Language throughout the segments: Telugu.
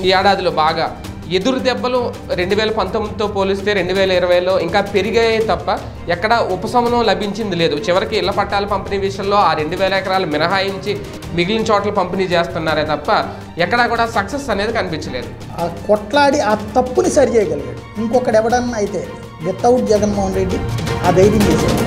ఈ ఏడాదిలో బాగా ఎదురు దెబ్బలు రెండు వేల పంతొమ్మిదితో పోలిస్తే రెండు వేల ఇరవైలో ఇంకా పెరిగాయి తప్ప ఎక్కడ ఉపశమనం లభించింది లేదు చివరికి ఇళ్ల పట్టాల పంపిణీ విషయంలో ఆ రెండు వేల ఎకరాలు మినహాయించి మిగిలిన చోట్ల పంపిణీ చేస్తున్నారే తప్ప ఎక్కడా కూడా సక్సెస్ అనేది కనిపించలేదు ఆ కొట్లాడి ఆ తప్పుని సరి చేయగలిగాడు ఇంకొకడు ఎవడన్నా అయితే వితౌట్ జగన్మోహన్ రెడ్డి ఆ ధైర్యం చేశాడు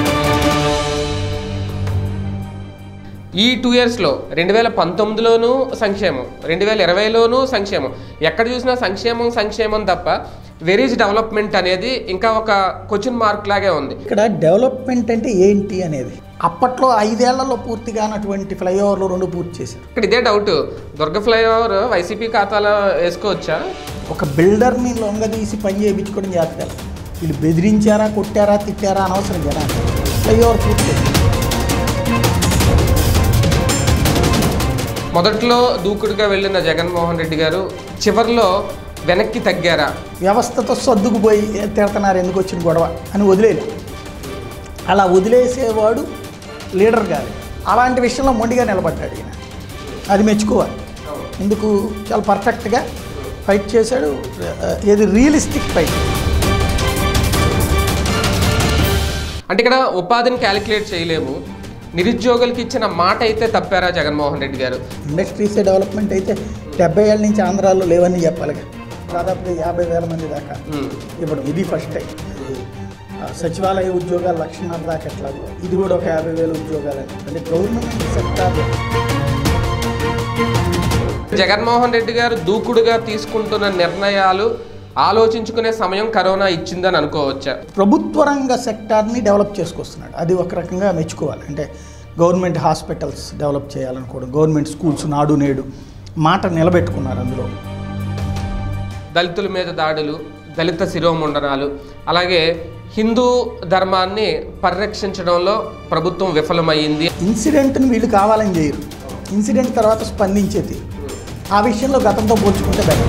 ఈ టూ ఇయర్స్లో రెండు వేల పంతొమ్మిదిలోనూ సంక్షేమం రెండు వేల ఇరవైలోనూ సంక్షేమం ఎక్కడ చూసినా సంక్షేమం సంక్షేమం తప్ప వెరీజ్ డెవలప్మెంట్ అనేది ఇంకా ఒక క్వశ్చన్ మార్క్ లాగే ఉంది ఇక్కడ డెవలప్మెంట్ అంటే ఏంటి అనేది అప్పట్లో ఐదేళ్లలో పూర్తి కానటువంటి ఫ్లైఓవర్లు రెండు పూర్తి చేశారు ఇక్కడ ఇదే డౌట్ దుర్గ ఫ్లైఓవర్ వైసీపీ ఖాతాలో వేసుకోవచ్చా ఒక బిల్డర్ని లొంగదీసి పని చేయించుకోవడం జాతకాలు వీళ్ళు బెదిరించారా కొట్టారా తిట్టారా అనవసరం జనాలు ఫ్లైఓవర్ పూర్తి చేశారు మొదట్లో దూకుడుగా వెళ్ళిన జగన్మోహన్ రెడ్డి గారు చివరిలో వెనక్కి తగ్గారా వ్యవస్థతో సర్దుకుపోయి "ఏ, తిడుతున్నారు ఎందుకు వచ్చిన గొడవ అని వదిలేయలే అలా వదిలేసేవాడు లీడర్ కాదు అలాంటి విషయంలో మొండిగా నిలబడ్డాడు ఈయన అది మెచ్చుకోవాలి ఎందుకు చాలా పర్ఫెక్ట్గా ఫైట్ చేశాడు ఆ, ఏది రియలిస్టిక్ ఫైట్ అంటే ఇక్కడ ఉపాధిని క్యాలిక్యులేట్ చేయలేము నిరుద్యోగులకి ఇచ్చిన మాట అయితే తప్పారా జగన్మోహన్ రెడ్డి గారు ఇండస్ట్రీస్ డెవలప్మెంట్ అయితే డెబ్బై ఏళ్ళ నుంచి ఆంధ్రాలో లేవని చెప్పాలిగా దాదాపు యాభై వేల మంది దాకా ఉమ్. ఇప్పుడు ఇది ఫస్ట్ టైం ఆ, సచివాలయ ఉద్యోగాలు లక్షన్నర దాకా ఎట్లాగో ఇది కూడా ఒక యాభై వేల ఉద్యోగాలు అంటే గవర్నమెంట్ సెక్టార్ జగన్మోహన్ రెడ్డి గారు దూకుడుగా తీసుకుంటున్న నిర్ణయాలు ఆలోచించుకునే సమయం కరోనా ఇచ్చిందని అనుకోవచ్చా ప్రభుత్వ రంగ సెక్టార్ని డెవలప్ చేసుకొస్తున్నాడు అది ఒక రకంగా మెచ్చుకోవాలి అంటే గవర్నమెంట్ హాస్పిటల్స్ డెవలప్ చేయాలనుకోవడం గవర్నమెంట్ స్కూల్స్ నాడు నేడు మాట నిలబెట్టుకున్నారు అందులో దళితుల మీద దాడులు దళిత శిరోముండనాలు అలాగే హిందూ ధర్మాన్ని పరిరక్షించడంలో ప్రభుత్వం విఫలమైంది ఇన్సిడెంట్ని వీళ్ళు కావాలని చేయరు ఇన్సిడెంట్ తర్వాత స్పందించే తీరు ఆ విషయంలో గతంతో పోల్చుకుంటే better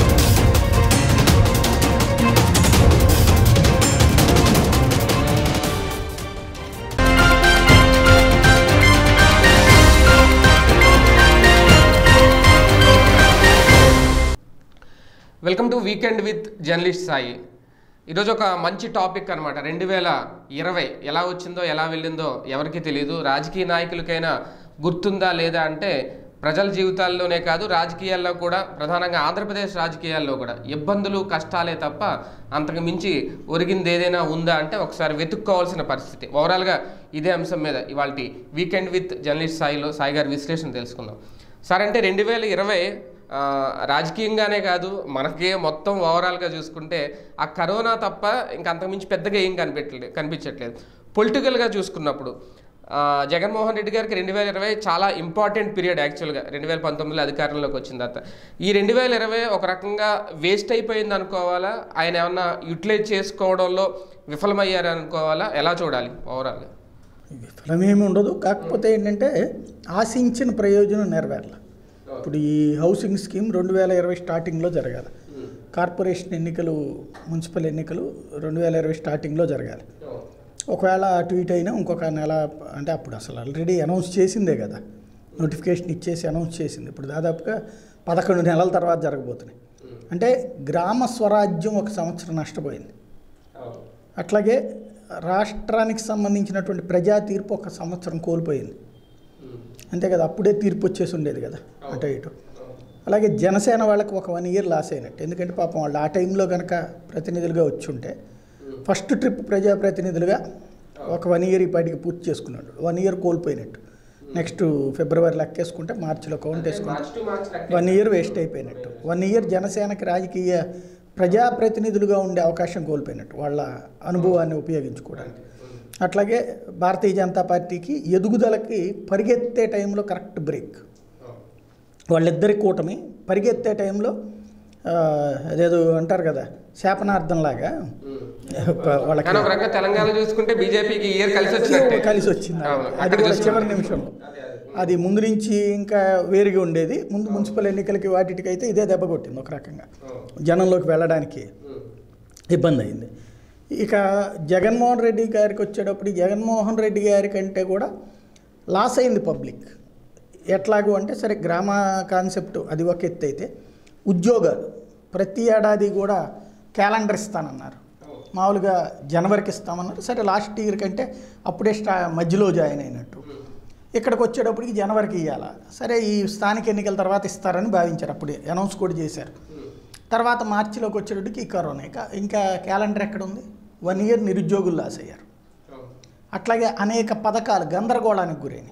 welcome to weekend with journalist Sai ఈరోజు ఒక మంచి టాపిక్ అనమాట రెండు వేల ఇరవై ఎలా వచ్చిందో ఎలా వెళ్ళిందో ఎవరికీ తెలియదు రాజకీయ నాయకులకైనా గుర్తుందా లేదా అంటే ప్రజల జీవితాల్లోనే కాదు రాజకీయాల్లో కూడా ప్రధానంగా ఆంధ్రప్రదేశ్ రాజకీయాల్లో కూడా ఇబ్బందులు కష్టాలే తప్ప అంతకు మించి ఒరిగింది ఏదైనా ఉందా అంటే ఒకసారి వెతుక్కోవాల్సిన పరిస్థితి ఓవరాల్గా ఇదే అంశం మీద ఇవాళ వీకెండ్ విత్ జర్నలిస్ట్ సాయిలో సాయి గారి విశ్లేషణ తెలుసుకుందాం సార్ అంటే రెండు వేల ఇరవై ఆ, రాజకీయంగానే కాదు మనకే మొత్తం ఓవరాల్గా చూసుకుంటే ఆ కరోనా తప్ప ఇంకా అంతకుమించి పెద్దగా ఏం కనిపెట్టలేదు కనిపించట్లేదు పొలిటికల్గా చూసుకున్నప్పుడు ఆ, జగన్మోహన్ రెడ్డి గారికి రెండు వేల ఇరవై చాలా ఇంపార్టెంట్ పీరియడ్ యాక్చువల్గా రెండు వేల పంతొమ్మిదిలో అధికారంలోకి వచ్చిన తర్వాత ఈ రెండు వేల ఇరవై ఒక రకంగా వేస్ట్ అయిపోయింది అనుకోవాలా ఆయన ఏమన్నా యూటిలైజ్ చేసుకోవడంలో విఫలమయ్యారు అనుకోవాలా ఎలా చూడాలి ఓవరాల్గా విఫలమేమి ఉండదు కాకపోతే ఏంటంటే ఆశించిన ప్రయోజనం నెరవేరాల ఇప్పుడు ఈ హౌసింగ్ స్కీమ్ రెండు వేల ఇరవై స్టార్టింగ్లో జరగాలి కార్పొరేషన్ ఎన్నికలు మున్సిపల్ ఎన్నికలు రెండు వేల ఇరవై స్టార్టింగ్లో జరగాలి ఒకవేళ అటు ఇటు అయినా ఇంకొక నెల అంటే అప్పుడు అసలు ఆల్రెడీ అనౌన్స్ చేసిందే కదా నోటిఫికేషన్ ఇచ్చేసి అనౌన్స్ చేసింది ఇప్పుడు దాదాపుగా పదకొండు నెలల తర్వాత జరగబోతున్నాయి అంటే గ్రామ స్వరాజ్యం ఒక సంవత్సరం నష్టపోయింది అట్లాగే రాష్ట్రానికి సంబంధించినటువంటి ప్రజా తీర్పు ఒక సంవత్సరం కోల్పోయింది అంతే కదా అప్పుడే తీర్పు వచ్చేసి ఉండేది కదా అటు ఇటు అలాగే జనసేన వాళ్ళకి ఒక వన్ ఇయర్ లాస్ అయినట్టు ఎందుకంటే పాపం వాళ్ళు ఆ టైంలో కనుక ప్రతినిధులుగా వచ్చి ఉంటే ఫస్ట్ ట్రిప్ ప్రజాప్రతినిధులుగా ఒక వన్ ఇయర్ ఈ పాటికి పూర్తి చేసుకున్నాడు వన్ ఇయర్ కోల్పోయినట్టు నెక్స్ట్ ఫిబ్రవరి లెక్కేసుకుంటే మార్చిలో కౌంట్ వేసుకుంటే వన్ ఇయర్ వేస్ట్ అయిపోయినట్టు వన్ ఇయర్ జనసేనకి రాజకీయ ప్రజాప్రతినిధులుగా ఉండే అవకాశం కోల్పోయినట్టు వాళ్ళ అనుభవాన్ని ఉపయోగించుకోవడానికి అట్లాగే భారతీయ జనతా పార్టీకి ఎదుగుదలకి పరిగెత్తే టైంలో కరెక్ట్ బ్రేక్ వాళ్ళిద్దరి కూటమి పరిగెత్తే టైంలో ఆ, అదేదో అంటారు కదా శాపనార్థంలాగా ప- వాళ్ళకి కానీ ఒక రకంగా తెలంగాణ చూసుకుంటే బీజేపీకి ఇయర్ కలిసి వచ్చినట్టే కలిసి వచ్చింది అవును. అది అక్కడ కూడా చూసుకుంటే. చివరి నిమిషంలో అది ముందు నుంచి ఇంకా వేరుగా ఉండేది ముందు మున్సిపల్ ఎన్నికలకి వాటికి అయితే ఇదే దెబ్బ కొట్టింది ఒక రకంగా జనంలోకి వెళ్ళడానికి ఇబ్బంది అయింది ఇక జగన్మోహన్ రెడ్డి గారికి వచ్చేటప్పుడు జగన్మోహన్ రెడ్డి గారి కంటే కూడా లాస్ అయింది పబ్లిక్ ఎట్లాగూ అంటే సరే గ్రామ కాన్సెప్ట్ అది ఒక ఎత్తు అయితే ఉద్యోగాలు ప్రతి ఏడాది కూడా క్యాలెండర్ ఇస్తానన్నారు మామూలుగా జనవరికి ఇస్తామన్నారు సరే లాస్ట్ ఇయర్ కంటే అప్పుడే స్టా మధ్యలో జాయిన్ అయినట్టు ఇక్కడికి వచ్చేటప్పటికి జనవరికి ఇవ్వాలా సరే ఈ స్థానిక ఎన్నికల తర్వాత ఇస్తారని భావించారు అప్పుడే అనౌన్స్ కూడా చేశారు తర్వాత మార్చిలోకి వచ్చేటప్పటికి ఈ కరోనా ఇక ఇంకా క్యాలెండర్ ఎక్కడ ఉంది వన్ ఇయర్ నిరుద్యోగులు లాస్ అయ్యారు అట్లాగే అనేక పథకాలు గందరగోళానికి గురైనాయి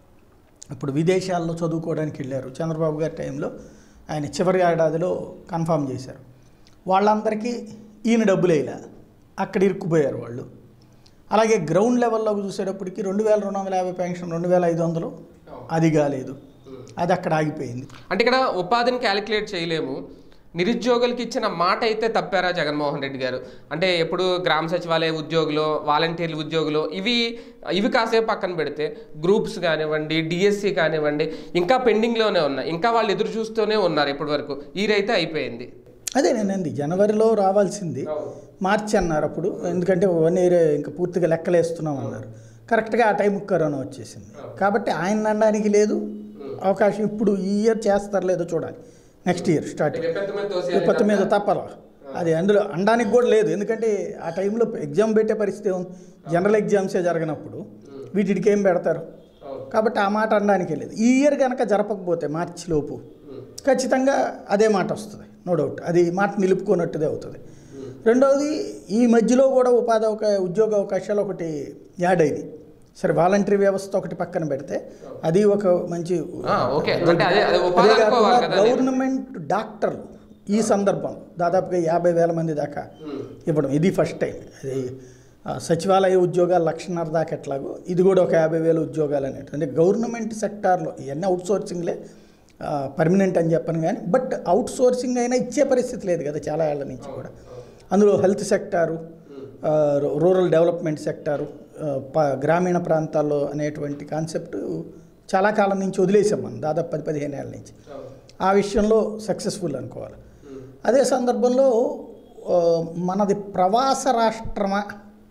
ఇప్పుడు విదేశాల్లో చదువుకోవడానికి వెళ్ళారు చంద్రబాబు గారి టైంలో ఆయన చివరి ఏడాదిలో కన్ఫామ్ చేశారు వాళ్ళందరికీ ఈయన డబ్బులు వేయలే అక్కడ ఇరుక్కుపోయారు వాళ్ళు అలాగే గ్రౌండ్ లెవెల్లోకి చూసేటప్పటికి రెండు వేల రెండు వందల యాభై పెన్షన్ రెండు వేల ఐదు వందలు అది కాలేదు అది అక్కడ ఆగిపోయింది అంటే ఇక్కడ ఉపాధిని క్యాలిక్యులేట్ చేయలేము నిరుద్యోగులకి ఇచ్చిన మాట అయితే తప్పారా జగన్మోహన్ రెడ్డి గారు అంటే ఎప్పుడు గ్రామ సచివాలయ ఉద్యోగులు వాలంటీర్ల ఉద్యోగులు ఇవి ఇవి కాసేపు పక్కన పెడితే గ్రూప్స్ కానివ్వండి డిఎస్సి కానివ్వండి ఇంకా పెండింగ్లోనే ఉన్నాయి ఇంకా వాళ్ళు ఎదురు చూస్తూనే ఉన్నారు ఇప్పటి వరకు ఈ రైతే అయిపోయింది అదే నేనంది జనవరిలో రావాల్సింది మార్చి అన్నారు అప్పుడు ఎందుకంటే వన్ ఇయర్ ఇంకా పూర్తిగా లెక్కలేస్తున్నాం అన్నారు కరెక్ట్గా ఆ టైంకి కరోనా వచ్చేసింది కాబట్టి ఆయన అనడానికి లేదు అవకాశం ఇప్పుడు ఈ ఇయర్ చేస్తారు లేదో చూడాలి నెక్స్ట్ ఇయర్ స్టార్టింగ్ విపత్తు మీద తప్పల అది అందులో అనడానికి కూడా లేదు ఎందుకంటే ఆ టైంలో ఎగ్జామ్ పెట్టే పరిస్థితి ఉంది జనరల్ ఎగ్జామ్సే జరగనప్పుడు వీటికి ఏం పెడతారు కాబట్టి ఆ మాట అనడానికి లేదు ఈ ఇయర్ కనుక జరపకపోతే మార్చి లోపు ఖచ్చితంగా అదే మాట వస్తుంది నో డౌట్ అది మాట నిలుపుకున్నట్టుదే అవుతుంది రెండవది ఈ మధ్యలో కూడా ఉపాధి అవకా ఉద్యోగ అవకాశాలు ఒకటి యాడ్ అయింది సరే వాలంటరీ వ్యవస్థ ఒకటి పక్కన పెడితే అది ఒక మంచి ఆ, ఓకే అంటే అదే అదే ఉపాధి అదే అనుకోవాలి కాకుండా కదా గవర్నమెంట్ డాక్టర్లు ఈ సందర్భం దాదాపుగా యాభై వేల మంది దాకా ఇవ్వడం ఇది ఫస్ట్ టైం అది ఆ, సచివాలయ ఉద్యోగాలు లక్షన్నర దాకా ఎట్లాగో ఇది కూడా ఒక యాభై వేల ఉద్యోగాలు అనేవి అంటే గవర్నమెంట్ సెక్టార్లో ఇవన్నీ అవుట్ సోర్సింగ్లే పర్మనెంట్ అని చెప్పను కానీ బట్ అవుట్ సోర్సింగ్ అయినా ఇచ్చే పరిస్థితి లేదు కదా చాలా ఏళ్ళ నుంచి కూడా అందులో హెల్త్ సెక్టారు ఆ, రూ- రూరల్ డెవలప్మెంట్ సెక్టారు ఆ, ప- గ్రామీణ ప్రాంతాల్లో అనేటువంటి కాన్సెప్ట్ చాలా కాలం నుంచి వదిలేసాం మనం దాదాపు పది పదిహేను ఏళ్ళ నుంచి ఆ విషయంలో సక్సెస్ఫుల్ అనుకోవాలి అదే సందర్భంలో ఆ, మనది ప్రవాస రాష్ట్రమా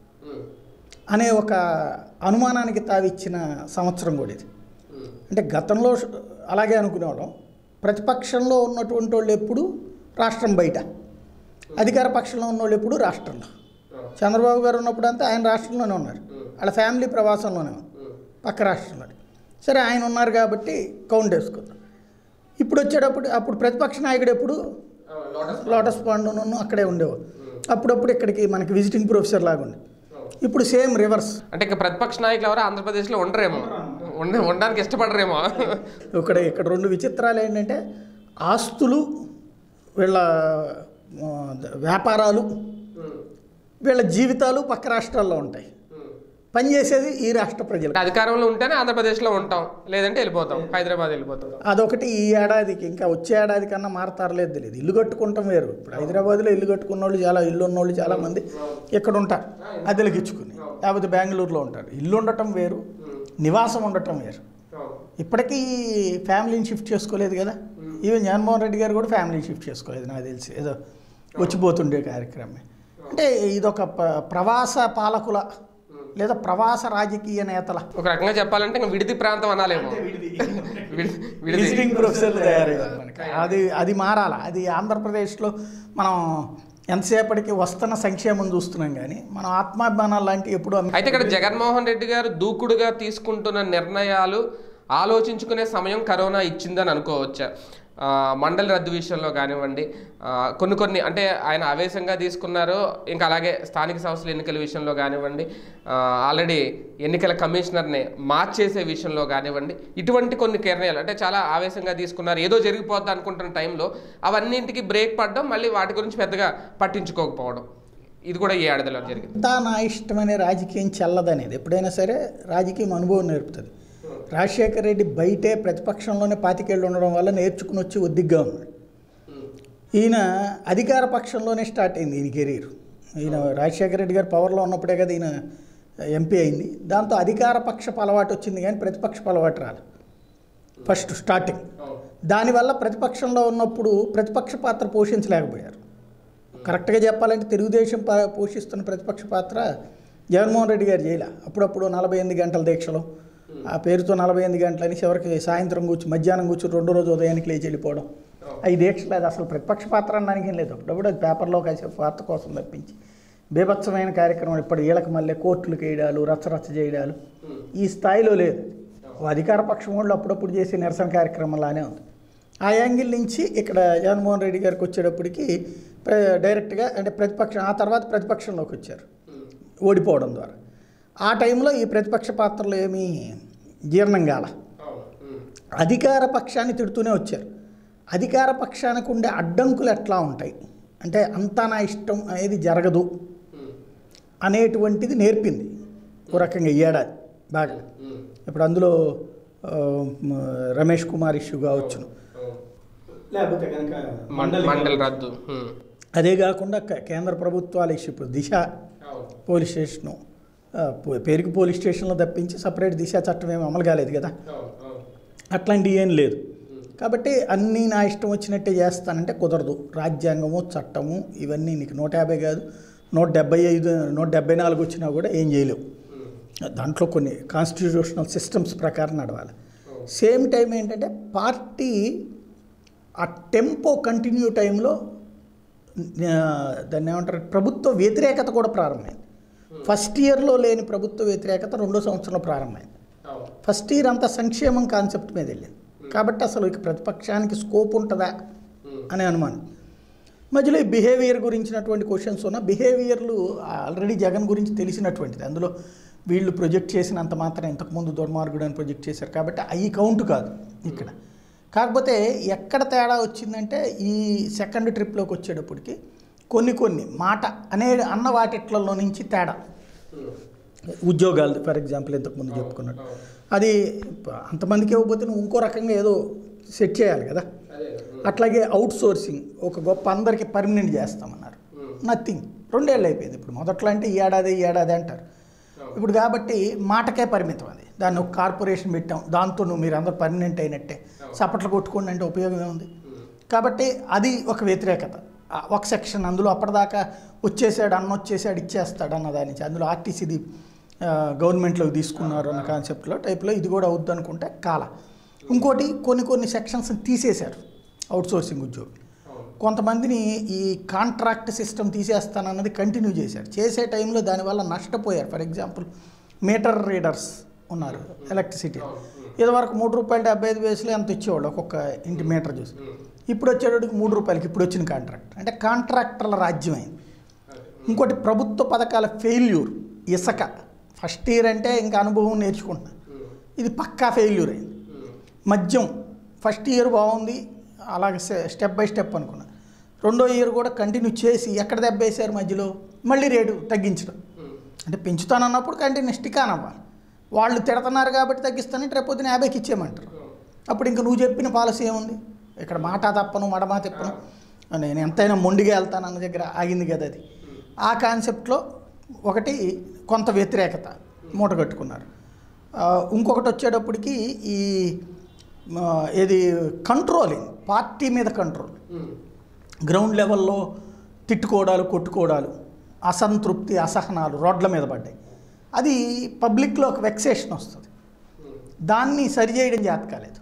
అనే ఒక అనుమానానికి తావిచ్చిన సంవత్సరం కూడా ఇది అంటే గతంలో అలాగే అనుకునేవాళ్ళం ప్రతిపక్షంలో ఉన్నటువంటి వాళ్ళు ఎప్పుడు రాష్ట్రం బయట అధికార పక్షంలో ఉన్న వాళ్ళు ఎప్పుడు రాష్ట్రంలో చంద్రబాబు గారు ఉన్నప్పుడు అంతా ఆయన రాష్ట్రంలోనే ఉన్నారు వాళ్ళ ఫ్యామిలీ ప్రవాసంలోనే ఉంది పక్క రాష్ట్రంలో సరే ఆయన ఉన్నారు కాబట్టి కౌంట్ వేసుకుందాం ఇప్పుడు వచ్చేటప్పుడు అప్పుడు ప్రతిపక్ష నాయకుడు ఎప్పుడు లోటస్ పాండును అక్కడే ఉండేవాడు అప్పుడప్పుడు ఇక్కడికి మనకి విజిటింగ్ ప్రొఫెసర్ లాగా ఉండే ఇప్పుడు సేమ్ రివర్స్ అంటే ఇక ప్రతిపక్ష నాయకులు ఎవరు ఆంధ్రప్రదేశ్లో ఉండరేమో ఉండ ఉండడానికి ఇష్టపడరేమో ఇక్కడ ఇక్కడ రెండు విచిత్రాలు ఏంటంటే ఆస్తులు వీళ్ళ ఆ, వ్యాపారాలు వీళ్ళ జీవితాలు పక్క రాష్ట్రాల్లో ఉంటాయి పనిచేసేది ఈ రాష్ట్ర ప్రజలు అంటే అధికారంలో ఉంటేనే ఆంధ్రప్రదేశ్లో ఉంటాం లేదంటే వెళ్ళిపోతాం హైదరాబాద్ వెళ్ళిపోతాం అదొకటి ఈ ఏడాదికి ఇంకా వచ్చే ఏడాది కన్నా మారతారలేదు తెలియదు ఇల్లు కట్టుకుంటాం వేరు ఇప్పుడు హైదరాబాద్లో ఇల్లు కట్టుకున్న వాళ్ళు చాలా ఇల్లు ఉన్న వాళ్ళు చాలా మంది ఇక్కడ ఉంటారు అద్దెలకు ఇచ్చుకుని లేకపోతే బెంగళూరులో ఉంటారు ఇల్లు ఉండటం వేరు నివాసం ఉండటం వేరు ఇప్పటికీ ఫ్యామిలీని షిఫ్ట్ చేసుకోలేదు కదా ఈవెన్ జగన్మోహన్ రెడ్డి గారు కూడా ఫ్యామిలీని షిఫ్ట్ చేసుకోలేదు నాకు తెలిసి ఏదో వచ్చిపోతుండే కార్యక్రమమే అంటే ఇదొక ప్ర- ప్రవాస పాలకుల లేదా ప్రవాస రాజకీయ నేతల ఒక రకంగా చెప్పాలంటే ఇంకా విడిది ప్రాంతం అనాలేమో విడి- విడిది విజిటింగ్ ప్రొఫెసర్లు తయారయ్యారు మనకి అది అది మారాల అది ఆంధ్రప్రదేశ్లో మనం ఎంతసేపటికి వస్తున్న సంక్షేమం చూస్తున్నాం కానీ మనం ఆత్మాభిమానాలు లాంటివి ఎప్పుడు అయితే ఇక్కడ జగన్మోహన్ రెడ్డి గారు దూకుడుగా తీసుకుంటున్న నిర్ణయాలు ఆలోచించుకునే సమయం కరోనా ఇచ్చిందని అనుకోవచ్చా ఆ, మండలి రద్దు విషయంలో కానివ్వండి ఆ, కొన్ని కొన్ని అంటే ఆయన ఆవేశంగా తీసుకున్నారు ఇంకా అలాగే స్థానిక సంస్థల ఎన్నికల విషయంలో కానివ్వండి ఆ, ఆల్రెడీ ఎన్నికల కమిషనర్ని మార్చేసే విషయంలో కానివ్వండి ఇటువంటి కొన్ని నిర్ణయాలు అంటే చాలా ఆవేశంగా తీసుకున్నారు ఏదో జరిగిపోద్ది అనుకుంటున్న టైంలో అవన్నింటికి బ్రేక్ పడడం మళ్ళీ వాటి గురించి పెద్దగా పట్టించుకోకపోవడం ఇది కూడా ఈ ఏడాదిలో జరిగింది అంతా నా ఇష్టమనే రాజకీయం చెల్లదనేది ఎప్పుడైనా సరే రాజకీయం అనుభవం నేర్పుతుంది రాజశేఖర రెడ్డి బయటే ప్రతిపక్షంలోనే పాతికేళ్ళు ఉండడం వల్ల నేర్చుకుని వచ్చి ఒద్దిగ్గా ఉన్నాడు ఈయన అధికార పక్షంలోనే స్టార్ట్ అయింది ఈయన కెరీర్ ఈయన రాజశేఖర రెడ్డి గారు పవర్లో ఉన్నప్పుడే కదా ఈయన ఎంపీ అయింది దాంతో అధికార పక్షపు అలవాటు వచ్చింది కానీ ప్రతిపక్షపు అలవాటు రాలి ఫస్ట్ స్టార్టింగ్ దానివల్ల ప్రతిపక్షంలో ఉన్నప్పుడు ప్రతిపక్ష పాత్ర పోషించలేకపోయారు కరెక్ట్గా చెప్పాలంటే తెలుగుదేశం పా- పోషిస్తున్న ప్రతిపక్ష పాత్ర జగన్మోహన్ రెడ్డి గారు చేయలే అప్పుడప్పుడు నలభై ఎనిమిది గంటల దీక్షలు ఆ పేరుతో నలభై ఎనిమిది గంటలని చివరికి సాయంత్రం కూర్చు మధ్యాహ్నం కూర్చుని రెండో రోజు ఉదయానికి లేచి వెళ్ళిపోవడం ఐదేళ్ళు అది అసలు ప్రతిపక్ష పాత్ర అనడానికి ఏం లేదు అప్పుడప్పుడు అది పేపర్లో కాసేపు వార్త కోసం తప్పించి బీభత్సమైన కార్యక్రమం ఇప్పుడు వీళ్ళకి మళ్ళీ కోర్టులకు వేయడాలు రచ్చరచ్చ చేయడాలు ఈ స్థాయిలో లేదు ఓ అధికార పక్షం వాళ్ళు అప్పుడప్పుడు చేసే నిరసన కార్యక్రమంలానే ఉంది ఆ యాంగిల్ నుంచి ఇక్కడ జగన్మోహన్ రెడ్డి గారికి వచ్చేటప్పటికి ప్ర- డైరెక్ట్గా అంటే ప్రతిపక్షం ఆ తర్వాత ప్రతిపక్షంలోకి వచ్చారు ఓడిపోవడం ద్వారా ఆ టైంలో ఈ ప్రతిపక్ష పాత్రలు ఏమీ జీర్ణం కాల అధికార పక్షాన్ని తిడుతూనే వచ్చారు అధికార పక్షానికి ఉండే అడ్డంకులు ఎట్లా ఉంటాయి అంటే అంతా నా ఇష్టం అనేది జరగదు అనేటువంటిది నేర్పింది ఓ రకంగా ఈ ఏడాది బాగా ఇప్పుడు అందులో ఆ, మ, రమేష్ కుమార్ ఇష్యూ కావచ్చును లేకపోతే కనుక మండల్ మండల్ రద్దు ఉమ్. అదే కాకుండా క- కేంద్ర ప్రభుత్వాల ఇష్యూ ఇప్పుడు దిశ పోలీస్ స్టేషను ఆ, పో- పేరుకి పోలీస్ స్టేషన్లో తప్పించి సపరేట్ దిశ చట్టం ఏమి అమలు కాలేదు కదా అట్లాంటివి ఏం లేదు కాబట్టి అన్నీ నా ఇష్టం వచ్చినట్టే చేస్తానంటే కుదరదు రాజ్యాంగము చట్టము ఇవన్నీ నీకు నూట యాభై కాదు నూట డెబ్బై ఐదు నూట డెబ్బై నాలుగు వచ్చినా కూడా ఏం చేయలేవు దాంట్లో కొన్ని కాన్స్టిట్యూషనల్ సిస్టమ్స్ ప్రకారం నడవాలి సేమ్ టైం ఏంటంటే పార్టీ ఆ టెంపో కంటిన్యూ టైంలో ఆ, దాన్ని ఏమంటారు ప్రభుత్వ వ్యతిరేకత కూడా ప్రారంభమైంది ఫస్ట్ ఇయర్లో లేని ప్రభుత్వ వ్యతిరేకత రెండో సంవత్సరంలో ప్రారంభమైంది ఫస్ట్ ఇయర్ అంతా సంక్షేమం కాన్సెప్ట్ మీద వెళ్ళింది కాబట్టి అసలు ఇక ప్రతిపక్షానికి స్కోప్ ఉంటుందా అనే అనుమానం మధ్యలో ఈ బిహేవియర్ గురించినటువంటి క్వశ్చన్స్ ఉన్న బిహేవియర్లు ఆల్రెడీ జగన్ గురించి తెలిసినటువంటిది అందులో వీళ్ళు ప్రొజెక్ట్ చేసినంత మాత్రం ఇంతకుముందు దుర్మార్గుడు అని ప్రొజెక్ట్ చేశారు కాబట్టి అవి కౌంట్ కాదు ఇక్కడ కాకపోతే ఎక్కడ తేడా వచ్చిందంటే ఈ సెకండ్ ట్రిప్లోకి వచ్చేటప్పటికి కొన్ని కొన్ని మాట అనే అన్న వాటిట్లలో నుంచి తేడా ఉద్యోగాలు ఫర్ ఎగ్జాంపుల్ ఇంతకుముందు చెప్పుకున్నట్టు అది అంతమందికి ఇవ్వకపోతే నువ్వు ఇంకో రకంగా ఏదో సెట్ చేయాలి కదా అట్లాగే అవుట్ సోర్సింగ్ ఒక గొప్ప అందరికి పర్మనెంట్ చేస్తామన్నారు నథింగ్ రెండేళ్ళు అయిపోయింది ఇప్పుడు మొదట్లో అంటే ఈ ఏడాది ఈ ఏడాది అంటారు ఇప్పుడు కాబట్టి మాటకే పరిమితం అది దాన్ని ఒక కార్పొరేషన్ పెట్టాం దాంతో నువ్వు మీరు అందరూ పర్మనెంట్ అయినట్టే చప్పట్లు కొట్టుకోండి అంటే ఉపయోగం ఏముంది కాబట్టి అది ఒక వ్యతిరేకత ఆ ఒక సెక్షన్ అందులో అప్పటిదాకా వచ్చేసాడు అన్న వచ్చేసాడు ఇచ్చేస్తాడు అన్న దాని నుంచి అందులో ఆర్టీసీది గవర్నమెంట్లోకి తీసుకున్నారు అన్న కాన్సెప్ట్లో టైప్లో ఇది కూడా అవుద్ది అనుకుంటే కాల ఇంకోటి కొన్ని కొన్ని సెక్షన్స్ తీసేశారు అవుట్సోర్సింగ్ ఉద్యోగులు కొంతమందిని ఈ కాంట్రాక్ట్ సిస్టమ్ తీసేస్తానన్నది కంటిన్యూ చేశారు చేసే టైంలో దానివల్ల నష్టపోయారు ఫర్ ఎగ్జాంపుల్ మీటర్ రీడర్స్ ఉన్నారు ఎలక్ట్రిసిటీ ఇదివరకు మూడు రూపాయలు డెబ్బై ఐదు వేసులు ఎంత ఇచ్చేవాళ్ళు ఒక్కొక్క ఇంటి మీటర్ చూసి ఇప్పుడు వచ్చేటప్పటికి మూడు రూపాయలకి ఇప్పుడు వచ్చిన కాంట్రాక్ట్ అంటే కాంట్రాక్టర్ల రాజ్యమైంది ఇంకోటి ప్రభుత్వ పథకాల ఫెయిల్యూర్ ఇసుక ఫస్ట్ ఇయర్ అంటే ఇంకా అనుభవం నేర్చుకుంటున్నా ఇది పక్కా ఫెయిల్యూర్ అయింది మద్యం ఫస్ట్ ఇయర్ బాగుంది అలాగే స్టెప్ బై స్టెప్ అనుకున్నా రెండో ఇయర్ కూడా కంటిన్యూ చేసి ఎక్కడ దెబ్బేశారు మధ్యలో మళ్ళీ రేటు తగ్గించడం అంటే పెంచుతానన్నప్పుడు కంటిన్యూ స్టిక్ అవ్వాలి వాళ్ళు తిడుతున్నారు కాబట్టి తగ్గిస్తానంటే రేపు పొద్దున యాభైకి ఇచ్చేయమంటారు అప్పుడు ఇంకా నువ్వు చెప్పిన పాలసీ ఏముంది ఇక్కడ మాట తప్పను మడమా తిప్పను నేను ఎంతైనా మొండిగా వెళ్తాను అన్న దగ్గర ఆగింది కదా అది ఆ కాన్సెప్ట్లో ఒకటి కొంత వ్యతిరేకత మూట కట్టుకున్నారు ఆ, ఇంకొకటి వచ్చేటప్పటికి ఈ ఆ, ఏది కంట్రోలింగ్ పార్టీ మీద కంట్రోల్ గ్రౌండ్ లెవెల్లో తిట్టుకోవడాలు కొట్టుకోవడాలు అసంతృప్తి అసహనాలు రోడ్ల మీద పడ్డాయి అది పబ్లిక్లో ఒక వెక్సేషన్ వస్తుంది దాన్ని సరిచేయడం చేత కాలేదు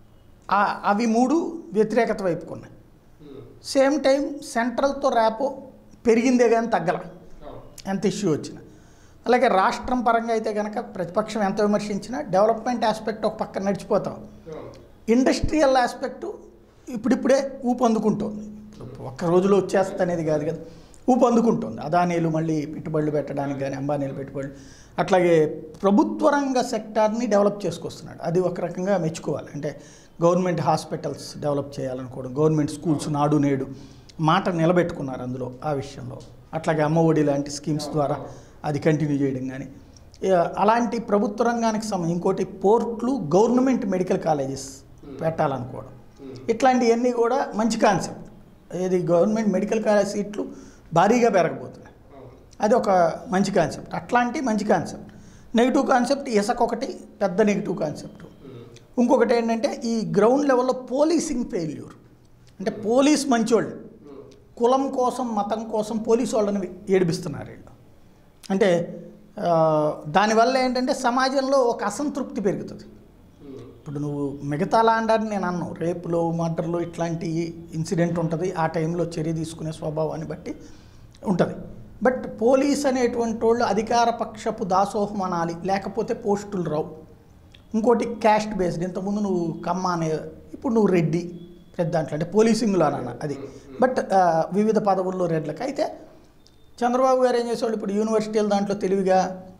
ఆ- అవి మూడు వ్యతిరేకత వైపుకున్నాయి సేమ్ టైం సెంట్రల్తో ర్యాపో పెరిగిందే కానీ తగ్గల ఎంత ఇష్యూ వచ్చినా అలాగే రాష్ట్రం పరంగా అయితే కనుక ప్రతిపక్షం ఎంత విమర్శించినా డెవలప్మెంట్ ఆస్పెక్ట్ ఒక పక్కన నడిచిపోతాం ఇండస్ట్రియల్ ఆస్పెక్టు ఇప్పుడిప్పుడే ఊపందుకుంటోంది ఒక్క రోజులో వచ్చేస్తా అనేది కాదు కదా ఊపందుకుంటుంది అదానీలు మళ్ళీ పెట్టుబడులు పెట్టడానికి కానీ అంబానీలు పెట్టుబడులు అట్లాగే ప్రభుత్వ రంగ సెక్టార్ని డెవలప్ చేసుకొస్తున్నాడు అది ఒక రకంగా మెచ్చుకోవాలి అంటే గవర్నమెంట్ హాస్పిటల్స్ డెవలప్ చేయాలనుకోవడం గవర్నమెంట్ స్కూల్స్ నాడు నేడు మాట నిలబెట్టుకున్నారు అందులో ఆ విషయంలో అట్లాగే అమ్మఒడి లాంటి స్కీమ్స్ ద్వారా అది కంటిన్యూ చేయడం కానీ ఇక అలాంటి ప్రభుత్వ రంగానికి సంబంధించి ఇంకోటి పోర్ట్లు గవర్నమెంట్ మెడికల్ కాలేజెస్ పెట్టాలనుకోవడం ఇట్లాంటివన్నీ కూడా మంచి కాన్సెప్ట్ ఏది గవర్నమెంట్ మెడికల్ కాలేజ్ సీట్లు భారీగా పెరగబోతున్నాయి అది ఒక మంచి కాన్సెప్ట్ అట్లాంటి మంచి కాన్సెప్ట్ నెగిటివ్ కాన్సెప్ట్ ఇసక ఒకటి పెద్ద నెగిటివ్ కాన్సెప్ట్ ఇంకొకటి ఏంటంటే ఈ గ్రౌండ్ లెవెల్లో పోలీసింగ్ ఫెయిల్యూర్ అంటే పోలీస్ మంచోళ్ళు కులం కోసం మతం కోసం పోలీసు వాళ్ళని ఏడిపిస్తున్నారు వీళ్ళు అంటే ఆ, దానివల్ల ఏంటంటే సమాజంలో ఒక అసంతృప్తి పెరుగుతుంది ఇప్పుడు నువ్వు మిగతా లాండాన్ని నేను అన్నాను రేపులో మర్డర్లు ఇట్లాంటి ఇన్సిడెంట్ ఉంటుంది ఆ టైంలో చర్య తీసుకునే స్వభావాన్ని బట్టి ఉంటుంది బట్ పోలీస్ అనేటువంటి వాళ్ళు అధికార పక్షపు దాసోహం అనాలి లేకపోతే పోస్టులు రావు ఇంకోటి క్యాస్ట్ బేస్డ్ ఇంతకుముందు నువ్వు కమ్మ అనే ఇప్పుడు నువ్వు రెడ్డి పెద్ద దాంట్లో అంటే పోలీసింగ్లో అన్న అది బట్ ఆ, వివిధ పదవుల్లో రెడ్లకు అయితే చంద్రబాబు గారు ఏం చేసేవాళ్ళు ఇప్పుడు యూనివర్సిటీల దాంట్లో తెలివిగా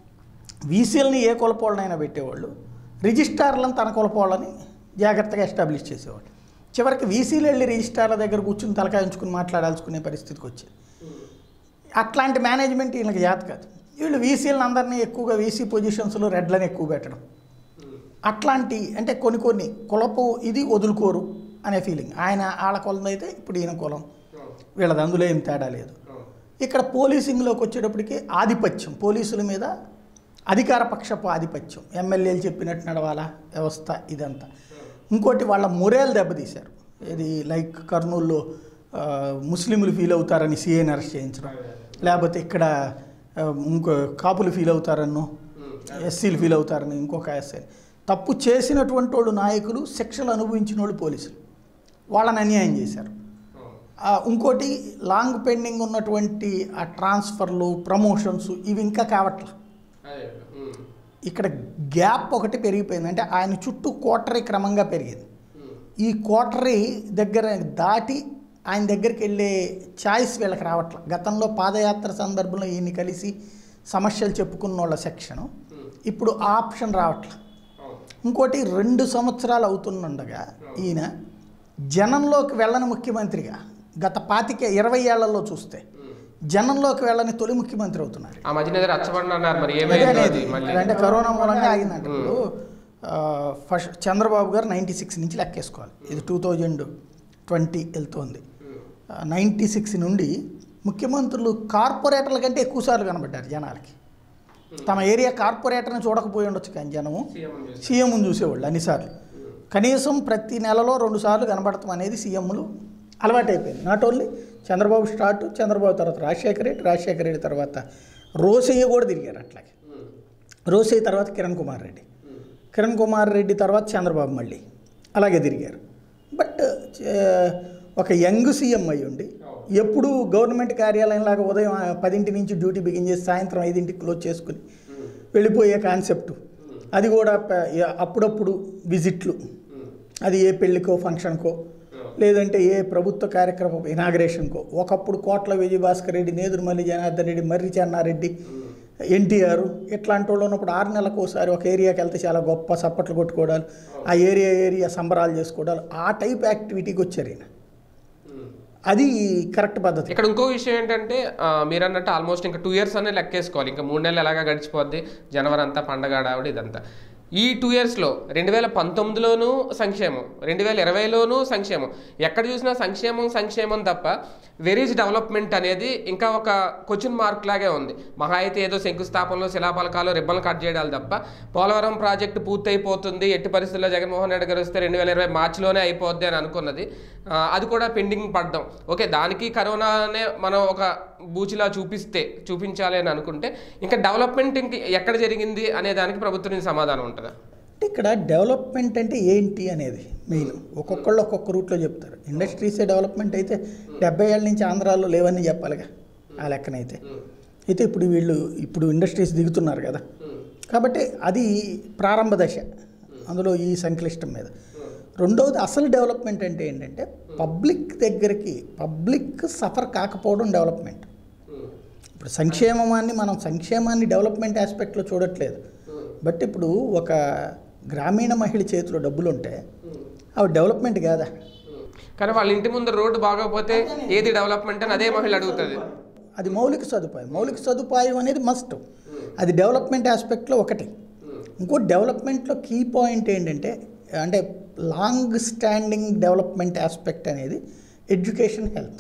వీసీలని ఏ కులపోళ్ళనైనా పెట్టేవాళ్ళు రిజిస్టార్లను తన కులపోళ్ళని జాగ్రత్తగా ఎస్టాబ్లిష్ చేసేవాళ్ళు చివరికి వీసీలు వెళ్ళి రిజిస్టార్ల దగ్గర కూర్చుని తలకాయించుకుని మాట్లాడాల్చుకునే పరిస్థితికి వచ్చేది అట్లాంటి మేనేజ్మెంట్ వీళ్ళకి జాత కాదు వీళ్ళు వీసీలను అందరినీ ఎక్కువగా వీసీ పొజిషన్స్లో రెడ్లని ఎక్కువ పెట్టడం అట్లాంటి అంటే కొన్ని కొన్ని కులపు ఇది వదులుకోరు అనే ఫీలింగ్ ఆయన వాళ్ళ కులం అయితే ఇప్పుడు ఈయన కులం వీళ్ళది అందులో ఏం తేడా లేదు ఇక్కడ పోలీసింగ్లోకి వచ్చేటప్పటికి ఆధిపత్యం పోలీసుల మీద అధికార పక్షపు ఆధిపత్యం ఎమ్మెల్యేలు చెప్పినట్టు నడవాలా వ్యవస్థ ఇదంతా ఇంకోటి వాళ్ళ మొరేలు దెబ్బతీశారు ఇది లైక్ కర్నూలులో ఆ, ముస్లింలు ఫీల్ అవుతారని సీఏని అరెస్ట్ చేయించడం లేకపోతే ఇక్కడ ఆ, ఇంకో కాపులు ఫీల్ అవుతారన్నో ఎస్సీలు ఫీల్ అవుతారని ఇంకొక ఎస్ఐ తప్పు చేసినటువంటి వాళ్ళు నాయకులు శిక్షలు అనుభవించిన వాళ్ళు పోలీసులు వాళ్ళని అన్యాయం చేశారు ఆ, ఇంకోటి లాంగ్ పెండింగ్ ఉన్నటువంటి ఆ ట్రాన్స్ఫర్లు ప్రమోషన్స్ ఇవి ఇంకా కావట్ల అదే ఉమ్, ఇక్కడ గ్యాప్ ఒకటి పెరిగిపోయింది అంటే ఆయన చుట్టూ కోటరీ క్రమంగా పెరిగింది ఉమ్, ఈ కోటరీ దగ్గర దాటి ఆయన దగ్గరికి వెళ్ళే ఛాయిస్ వీళ్ళకి రావట్ల గతంలో పాదయాత్ర సందర్భంలో ఈయన్ని కలిసి సమస్యలు చెప్పుకున్న వాళ్ళ సెక్షను ఉమ్, ఇప్పుడు ఆ ఆప్షన్ రావట్ల అవును. ఇంకోటి రెండు సంవత్సరాలు అవుతుండగా ఈయన జనంలోకి వెళ్ళని ముఖ్యమంత్రిగా గత పాతిక ఇరవై ఏళ్లలో చూస్తే ఉమ్. జనంలోకి వెళ్ళని తొలి ముఖ్యమంత్రి అవుతున్నారు ఆ మధ్యన ఏదో రచ్చబండి అన్నారు మరి అదే ఏమైంది అనేది అది మళ్ళీ అంటే కరోనా మూలంగా ఆగిందంట ఇప్పుడు ఆ, ఫస్ట్ చంద్రబాబు గారు నైంటీ సిక్స్ నుంచి లెక్కేసుకోవాలి ఇది టూ థౌజండ్ ట్వంటీ వెళ్తోంది ఉమ్, నైంటీ సిక్స్ నుండి ముఖ్యమంత్రులు కార్పొరేటర్ల కంటే ఎక్కువసార్లు కనబడ్డారు జనాలకి తమ ఏరియా కార్పొరేటర్ని చూడకపోయి ఉండొచ్చు కానీ జనము సీఎం అని చేసి. సీఎం చూసేవాళ్ళు అన్నిసార్లు కనీసం ప్రతి నెలలో రెండు సార్లు కనబడటం అనేది సీఎంలు అలవాటైపోయింది not only Chandrababu start Chandrababu తర్వాత రాజశేఖర రెడ్డి రాజశేఖర రెడ్డి తర్వాత రోసయ్య కూడా తిరిగారు అట్లాగే ఉమ్, రోసయ్య తర్వాత కిరణ్ కుమార్ రెడ్డి ఉమ్, కిరణ్ కుమార్ రెడ్డి తర్వాత చంద్రబాబు మళ్ళీ అలాగే తిరిగారు బట్ చే- ఒక యంగ్ సీఎం అయి ఉండి ఎప్పుడు గవర్నమెంట్ కార్యాలయం లాగా ఉదయం ఆ పదింటి నుంచి డ్యూటీ బిగిన్ చేసి సాయంత్రం ఐదింటికి క్లోజ్ చేసుకుని ఉమ్, వెళ్ళిపోయే కాన్సెప్ట్ అది కూడా ప- అప్పుడప్పుడు విజిట్లు ఉమ్, అది ఏ పెళ్ళికో ఫంక్షన్కో లేదంటే ఏ ప్రభుత్వ కార్యక్రమం ఇనాగ్రేషన్కో ఒకప్పుడు కోట్ల విజయభాస్కర్ రెడ్డి నేదురుమల్లి జనార్దన్ రెడ్డి మర్రి చెన్నారెడ్డి ఎన్టీఆర్ ఇట్లాంటి వాళ్ళు ఉన్నప్పుడు ఆరు నెలలకు ఒకసారి ఒక ఏరియాకి వెళ్తే చాలా గొప్ప సప్పట్లు కొట్టుకోవడాలు ఆ ఏరియా ఏరియా సంబరాలు చేసుకోవడాలు ఆ టైప్ యాక్టివిటీకి వచ్చారు ఈయన ఉమ్. అది కరెక్ట్ పద్ధతి ఇక్కడ ఇంకో విషయం ఏంటంటే ఆ, మీరు అన్నట్టు ఆల్మోస్ట్ ఇంకా టూ ఇయర్స్ అనే లెక్కేసుకోవాలి ఇంకా మూడు నెలలు ఎలాగా గడిచిపోద్ది జనవరి అంతా పండగ ఆవిడ ఇదంతా ఈ టూ ఇయర్స్లో రెండు వేల పంతొమ్మిదిలోనూ సంక్షేమం రెండు వేల ఇరవైలోనూ సంక్షేమం ఎక్కడ చూసినా సంక్షేమం సంక్షేమం తప్ప వెరీజ్ డెవలప్మెంట్ అనేది ఇంకా ఒక క్వశ్చన్ మార్క్ లాగే ఉంది మహా అయితే ఏదో శంకుస్థాపనలో శిలాపలకాలు రిబ్బన్లు కట్ చేయడాలు తప్ప పోలవరం ప్రాజెక్టు పూర్తయిపోతుంది ఎట్టి పరిస్థితుల్లో జగన్మోహన్ రెడ్డి గారు వస్తే రెండు వేల ఇరవై మార్చిలోనే అయిపోద్ది అని అనుకున్నది ఆ, అది కూడా పెండింగ్ పడ్డం ఓకే దానికి కరోనానే మనం ఒక బూచిలా చూపిస్తే చూపించాలి అని అనుకుంటే ఇంకా డెవలప్మెంట్ ఇంక ఎక్కడ జరిగింది అనే దానికి ప్రభుత్వం నుంచి సమాధానం ఉంటుందా అంటే ఇక్కడ డెవలప్మెంట్ అంటే ఏంటి అనేది మెయిన్ ఒక్కొక్కళ్ళు ఒక్కొక్క రూట్లో చెప్తారు ఇండస్ట్రీసే డెవలప్మెంట్ అయితే డెబ్బై ఏళ్ళ నుంచి ఆంధ్రాలో లేవని చెప్పాలిగా ఆ లెక్కనైతే అయితే ఇప్పుడు వీళ్ళు ఇప్పుడు ఇండస్ట్రీస్ దిగుతున్నారు కదా కాబట్టి అది ప్రారంభ దశ అందులో ఈ సంక్లిష్టం మీద రెండవది అసలు డెవలప్మెంట్ అంటే ఏంటంటే పబ్లిక్ దగ్గరికి పబ్లిక్ సఫర్ కాకపోవడం డెవలప్మెంట్ ఇప్పుడు సంక్షేమాన్ని మనం సంక్షేమాన్ని డెవలప్మెంట్ ఆస్పెక్ట్లో చూడట్లేదు బట్ ఇప్పుడు ఒక గ్రామీణ మహిళ చేతిలో డబ్బులు ఉంటే అవి డెవలప్మెంట్ కాదా కానీ వాళ్ళ ఇంటి ముందు రోడ్డు బాగోకపోతే ఏది డెవలప్మెంట్ అని అదే మహిళ అడుగుతుంది అది మౌలిక సదుపాయం మౌలిక సదుపాయం అనేది మస్ట్ అది డెవలప్మెంట్ ఆస్పెక్ట్లో ఒకటి ఇంకో డెవలప్మెంట్లో కీ పాయింట్ ఏంటంటే అంటే లాంగ్ స్టాండింగ్ డెవలప్మెంట్ ఆస్పెక్ట్ అనేది ఎడ్యుకేషన్ హెల్త్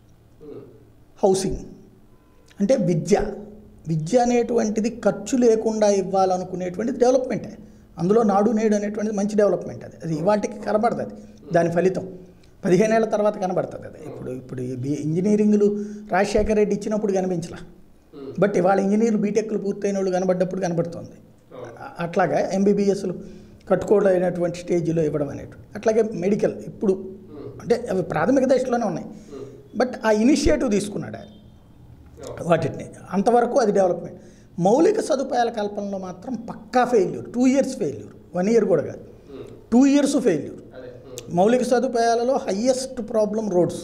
హౌసింగ్ అంటే విద్య విద్య అనేటువంటిది ఖర్చు లేకుండా ఇవ్వాలనుకునేటువంటిది డెవలప్మెంటే అందులో నాడు నేడు అనేటువంటిది మంచి డెవలప్మెంట్ అది అది ఇవాటికి కనబడుతుంది దాని ఫలితం పదిహేనేళ్ల తర్వాత కనబడుతుంది అది ఇప్పుడు ఇప్పుడు ఈ బి ఇంజనీరింగ్లు రాజశేఖర రెడ్డి ఇచ్చినప్పుడు కనిపించలా బట్ ఇవాళ ఇంజనీర్లు బీటెక్లు పూర్తయిన వాళ్ళు కనబడ్డప్పుడు కనబడుతుంది అ- అట్లాగా ఎంబీబీఎస్లు కట్టుకోలేనటువంటి స్టేజ్లో ఇవ్వడం అనేది అట్లాగే మెడికల్ ఇప్పుడు అంటే అవి ప్రాథమిక దశలోనే ఉన్నాయి బట్ ఆ ఇనిషియేటివ్ తీసుకున్నాడు ఆయన వాటిని అంతవరకు అది డెవలప్మెంట్ మౌలిక సదుపాయాల కల్పనలో మాత్రం పక్కా failure two years failure one year కూడా కాదు టూ ఇయర్స్ ఫెయిల్యూర్ మౌలిక సదుపాయాలలో హయ్యెస్ట్ ప్రాబ్లం రోడ్స్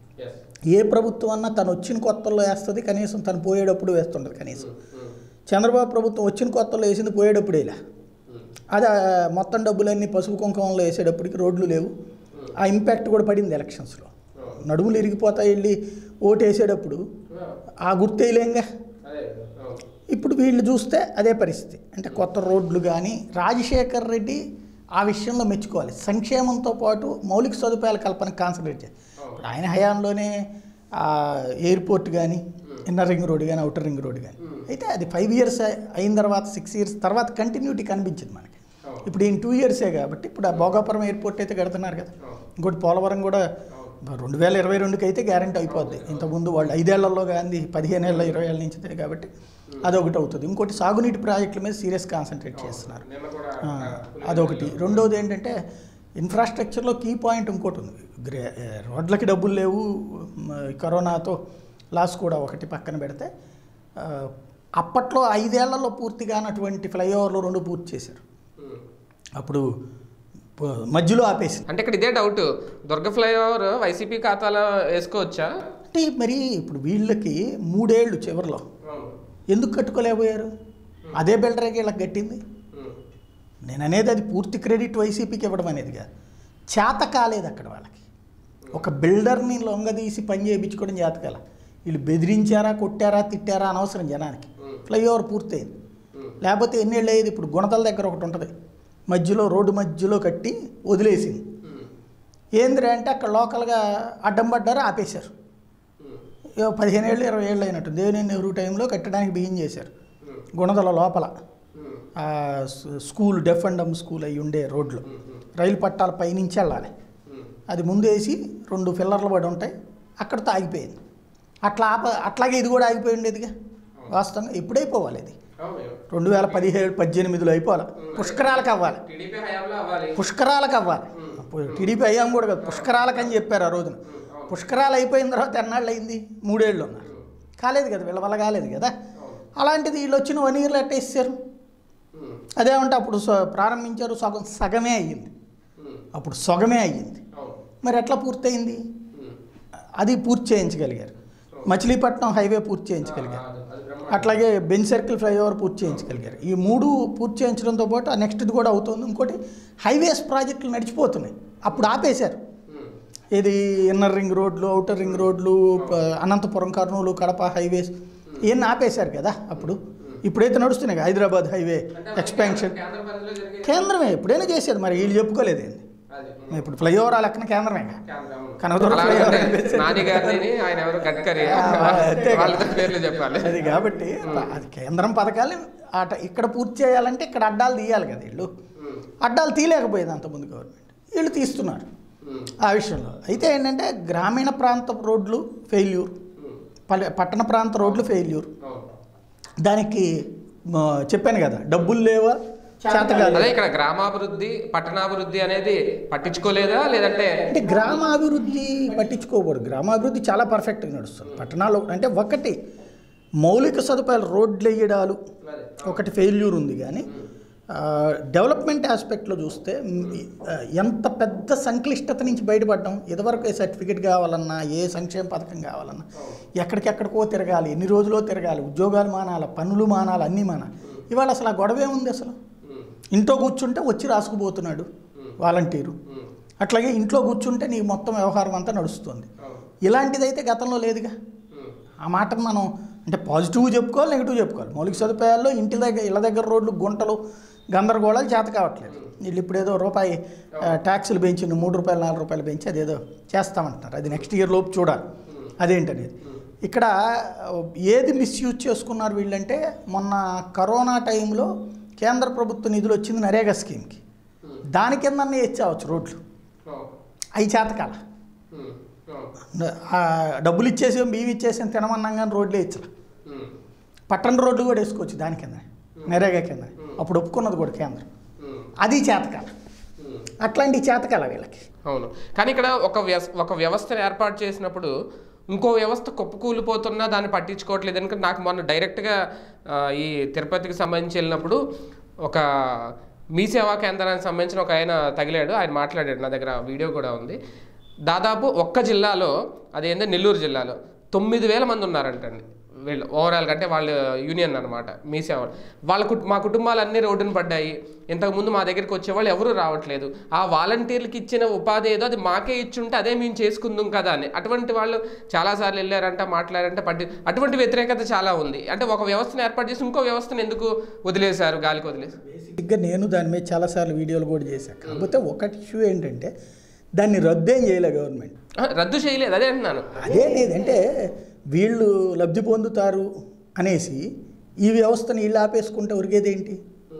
ఏ ప్రభుత్వం అన్నా తను వచ్చిన కొత్తల్లో వేస్తుంది కనీసం తను పోయేటప్పుడు వేస్తుండదు కనీసం చంద్రబాబు ప్రభుత్వం వచ్చిన కొత్తలో వేసింది పోయేటప్పుడు ఇలా అది ఆ మొత్తం డబ్బులన్నీ పసుపు కుంకుమంలో వేసేటప్పటికి రోడ్లు లేవు ఆ ఇంపాక్ట్ కూడా పడింది ఎలక్షన్స్లో నడుములు ఇరిగిపోతాయి వెళ్ళి ఓటు వేసేటప్పుడు ఆ గుర్తేయలేంగా ఇప్పుడు వీళ్ళు చూస్తే అదే పరిస్థితి అంటే కొత్త రోడ్లు కానీ రాజశేఖర్ రెడ్డి ఆ విషయంలో మెచ్చుకోవాలి సంక్షేమంతో పాటు మౌలిక సదుపాయాల కల్పనకు కాన్సన్ట్రేట్ చేయాలి ఇప్పుడు ఆయన హయాంలోనే ఆ ఎయిర్పోర్ట్ కానీ ఇన్నర్ రింగ్ రోడ్ కానీ అవుటర్ రింగ్ రోడ్ కానీ అయితే అది ఫైవ్ ఇయర్స్ అయిన తర్వాత సిక్స్ ఇయర్స్ తర్వాత కంటిన్యూటీ కనిపించింది మనకి ఇప్పుడు ఈయన టూ ఇయర్సే కాబట్టి ఇప్పుడు ఆ భోగాపురం ఎయిర్పోర్ట్ అయితే కడుతున్నారు కదా ఇంకోటి పోలవరం కూడా రెండు వేల ఇరవై రెండుకి అయితే గ్యారంటీ అయిపోద్ది ఇంతకుముందు వాళ్ళు ఐదేళ్లలో కానీ పదిహేను ఏళ్ళ ఇరవై ఏళ్ళ నుంచి కాబట్టి అదొకటి అవుతుంది ఇంకోటి సాగునీటి ప్రాజెక్టుల మీద సీరియస్ కాన్సన్ట్రేట్ చేస్తున్నారు ఆ, అదొకటి రెండోది ఏంటంటే ఇన్ఫ్రాస్ట్రక్చర్లో కీ పాయింట్ ఇంకోటి ఉంది గ్రే రోడ్లకి డబ్బులు లేవు మ, కరోనాతో లాస్ కూడా ఒకటి పక్కన పెడితే ఆ, అప్పట్లో ఐదేళ్లలో పూర్తి కానటువంటి ఫ్లైఓవర్లు రెండు పూర్తి చేశారు అప్పుడు ప- మధ్యలో ఆపేసి అంటే ఇక్కడ ఇదే డౌట్ దుర్గ ఫ్లైఓవర్ వైసీపీ ఖాతాలో వేసుకోవచ్చా అంటే మరి ఇప్పుడు వీళ్ళకి మూడేళ్ళు చివరిలో ఎందుకు కట్టుకోలేకపోయారు అదే బిల్డర్కి వీళ్ళకి కట్టింది నేను అనేది అది పూర్తి క్రెడిట్ వైసీపీకి ఇవ్వడం అనేది కాదు చేత కాలేదు అక్కడ వాళ్ళకి ఒక బిల్డర్ని లొంగదీసి పని చేయించుకోవడం చేత కాల వీళ్ళు బెదిరించారా కొట్టారా తిట్టారా అనవసరం జనానికి ఫ్లైఓవర్ పూర్తయింది లేకపోతే ఎన్నేళ్ళు అయ్యేది ఇప్పుడు గుణతల దగ్గర ఒకటి ఉంటుంది మధ్యలో రోడ్డు మధ్యలో కట్టి వదిలేసింది ఏందిరా అంటే అక్కడ లోకల్గా అడ్డం పడ్డారు ఆపేశారు ఏవో పదిహేను ఏళ్ళు ఇరవై ఏళ్ళు అయినట్టు దేవినేని నెహ్రూ టైంలో కట్టడానికి బిగిన్ చేశారు గుణదల లోపల ఆ స్- school deaf and dumb school అయి ఉండే రోడ్లు రైలు పట్టాల పైనుంచి వెళ్ళాలి అది ముందు వేసి రెండు ఫిల్లర్లు పడి ఉంటాయి అక్కడితో ఆగిపోయింది అట్లా ఆప అట్లాగే ఇది కూడా ఆగిపోయి ఉండేదిగా వాస్తవంగా ఎప్పుడైపోవాలి ఇది రెండు వేల పదిహేడు పద్దెనిమిదిలో అయిపోవాలి పుష్కరాలకు అవ్వాలి టీడీపీ హయాంలో అవ్వాలి పుష్కరాలకు అవ్వాలి అప్పుడు టీడీపీ అయ్యాం కూడా కాదు పుష్కరాలకు అని చెప్పారు ఆ రోజున పుష్కరాలు అయిపోయిన తర్వాత ఎన్నాళ్ళు అయింది మూడేళ్ళు ఉన్నారు కాలేదు కదా వీళ్ళ వల్ల కాలేదు కదా అలాంటిది వీళ్ళు వచ్చిన వన్ ఇయర్లో ఎట్టేసారు అదేమంటే అప్పుడు స- ప్రారంభించారు సగం సగమే అయ్యింది అప్పుడు సగమే అయ్యింది మరి ఎట్లా పూర్తయింది అది పూర్తి చేయించగలిగారు మచిలీపట్నం హైవే పూర్తి చేయించగలిగారు అట్లాగే బెంచ్ సర్కిల్ ఫ్లైఓవర్ పూర్తి చేయించగలిగారు ఈ మూడు పూర్తి చేయించడంతో పాటు ఆ నెక్స్ట్ది కూడా అవుతుంది ఇంకోటి హైవేస్ ప్రాజెక్టులు నడిచిపోతున్నాయి అప్పుడు ఆపేశారు ఇది ఇన్నర్ రింగ్ రోడ్లు అవుటర్ రింగ్ రోడ్లు ప- అనంతపురం కర్నూలు కడప హైవేస్ ఇవన్నీ ఆపేశారు కదా అప్పుడు ఇప్పుడైతే నడుస్తున్నాయి కదా, హైదరాబాద్ హైవే ఎక్స్పాన్షన్ కేంద్ర పరిధిలో జరిగే కేంద్రమే ఎప్పుడైనా చేసేది మరి వీళ్ళు చెప్పుకోలేదు ఏంది అది ఇప్పుడు ఫ్లైఓవర్ ఆ లెక్కన కేంద్రమే కదా. కేంద్రం అవును. కనకదుర్గ అలాగే ఫ్లైఓవర్ అంటే అయిపోయింది. నాని గారిని ఆయన ఎవరు గడ్కరీ ఆ, అంతే కదా. వాళ్ళ పేర్లు చెప్పాలి అది కాబట్టి అది కేంద్రం పథకాలు అట ఇక్కడ పూర్తి చేయాలంటే ఇక్కడ అడ్డాలు తీయాలి కదా వీళ్ళు అడ్డాలు తీయలేకపోయేది అంతకుముందు గవర్నమెంట్ వీళ్ళు తీస్తున్నారు ఆ విషయంలో అయితే ఏంటంటే గ్రామీణ ప్రాంత రోడ్లు ఫెయిల్యూర్ పల్లె పట్టణ ప్రాంత రోడ్లు ఫెయిల్యూర్ దానికి మ, చెప్పాను కదా డబ్బులు లేవా చేత కాదు అదే ఇక్కడ గ్రామాభివృద్ధి పట్టణాభివృద్ధి అనేది పట్టించుకోలేదా లేదంటే అంటే గ్రామాభివృద్ధి పట్టించుకోకూడదు గ్రామాభివృద్ధి చాలా పర్ఫెక్ట్గా నడుస్తుంది పట్టణాల్లో అంటే ఒకటి మౌలిక సదుపాయాలు రోడ్లు వేయడాలు ఒకటి ఫెయిల్యూర్ ఉంది కానీ ఆ, డెవలప్మెంట్ ఆస్పెక్ట్లో చూస్తే మ్, ఆ, ఎంత పెద్ద సంక్లిష్టత నుంచి బయటపడడం ఇదివరకు ఏ సర్టిఫికేట్ కావాలన్నా ఏ సంక్షేమ పథకం కావాలన్నా ఎక్కడికెక్కడికో తిరగాలి ఎన్ని రోజులో తిరగాలి ఉద్యోగాలు మానాలి పనులు మానాలి అన్నీ మానాలి ఇవాళ అసలు ఆ గొడవే ఉంది అసలు ఇంట్లో కూర్చుంటే వచ్చి రాసుకుపోతున్నాడు వాలంటీరు అట్లాగే ఇంట్లో కూర్చుంటే నీ మొత్తం వ్యవహారం అంతా నడుస్తుంది ఇలాంటిదైతే గతంలో లేదుగా ఆ మాటను మనం అంటే పాజిటివ్ చెప్పుకోవాలి నెగిటివ్ చెప్పుకోవాలి మౌలిక సదుపాయాల్లో ఇంటి దగ్గర ఇళ్ళ దగ్గర రోడ్లు గుంటలు గందరగోళాలు చేత కావట్లేదు వీళ్ళు ఇప్పుడు ఏదో రూపాయి ఆ, ట్యాక్సులు పెంచింది మూడు రూపాయలు నాలుగు రూపాయలు పెంచి అదేదో చేస్తామంటున్నారు అది నెక్స్ట్ ఇయర్ లోపు చూడాలి అదేంటనేది ఇక్కడ ఆ, ఏది మిస్యూజ్ చేసుకున్నారు వీళ్ళంటే మొన్న కరోనా టైంలో కేంద్ర ప్రభుత్వ నిధులు వచ్చింది నరేగా స్కీమ్కి దాని కిందనే ఇచ్చావచ్చు రోడ్లు అవి చేతకాల ఆ డబ్బులు ఇచ్చేసి బియ్యం ఇచ్చేసి తినమన్నాం కానీ రోడ్లే ఇచ్చలే పట్టణ రోడ్లు కూడా వేసుకోవచ్చు దాని కింద నరేగా కింద అప్పుడు ఒప్పుకున్నది కూడా కేంద్రం అది చేతకాల అట్లాంటి చేతకాల వీళ్ళకి అవును కానీ ఇక్కడ ఒక వ్యస్ ఒక వ్యవస్థను ఏర్పాటు చేసినప్పుడు ఇంకో వ్యవస్థ కుప్పకూలిపోతున్నా దాన్ని పట్టించుకోవట్లేదు ఎందుకంటే నాకు మొన్న డైరెక్ట్గా ఆ, ఈ తిరుపతికి సంబంధించి వెళ్ళినప్పుడు ఒక మీ సేవా కేంద్రానికి సంబంధించిన ఒక ఆయన తగిలాడు ఆయన మాట్లాడాడు నా దగ్గర వీడియో కూడా ఉంది దాదాపు ఒక్క జిల్లాలో అదేందో నెల్లూరు జిల్లాలో తొమ్మిది వేల మంది ఉన్నారంటండి వీళ్ళు ఓవరాల్గా అంటే వాళ్ళ యూనియన్ అనమాట మీ సేవ వాళ్ళ కుట్ మా కుటుంబాలు అన్నీ రోడ్డున పడ్డాయి ఇంతకుముందు మా దగ్గరికి వచ్చేవాళ్ళు ఎవరు రావట్లేదు ఆ వాలంటీర్లకి ఇచ్చిన ఉపాధి ఏదో అది మాకే ఇచ్చుంటే అదే మేము చేసుకుందాం కదా అని అటువంటి వాళ్ళు చాలాసార్లు వెళ్ళారంట మాట్లాడారంట పట్టి అటువంటి వ్యతిరేకత చాలా ఉంది అంటే ఒక వ్యవస్థను ఏర్పాటు చేసి ఇంకో వ్యవస్థను ఎందుకు వదిలేశారు గాలికి వదిలేశారు బేసిక్గా నేను దాని మీద చాలాసార్లు వీడియోలు కూడా చేశాను కాకపోతే ఒకటి ఇష్యూ ఏంటంటే దాన్ని రద్దేం చేయలే గవర్నమెంట్ ఆ, రద్దు చేయలేదు అదే అంటున్నాను అదే లేదంటే వీళ్ళు లబ్ధి పొందుతారు అనేసి ఈ వ్యవస్థను వీళ్ళు ఆపేసుకుంటే ఉరిగేదేంటి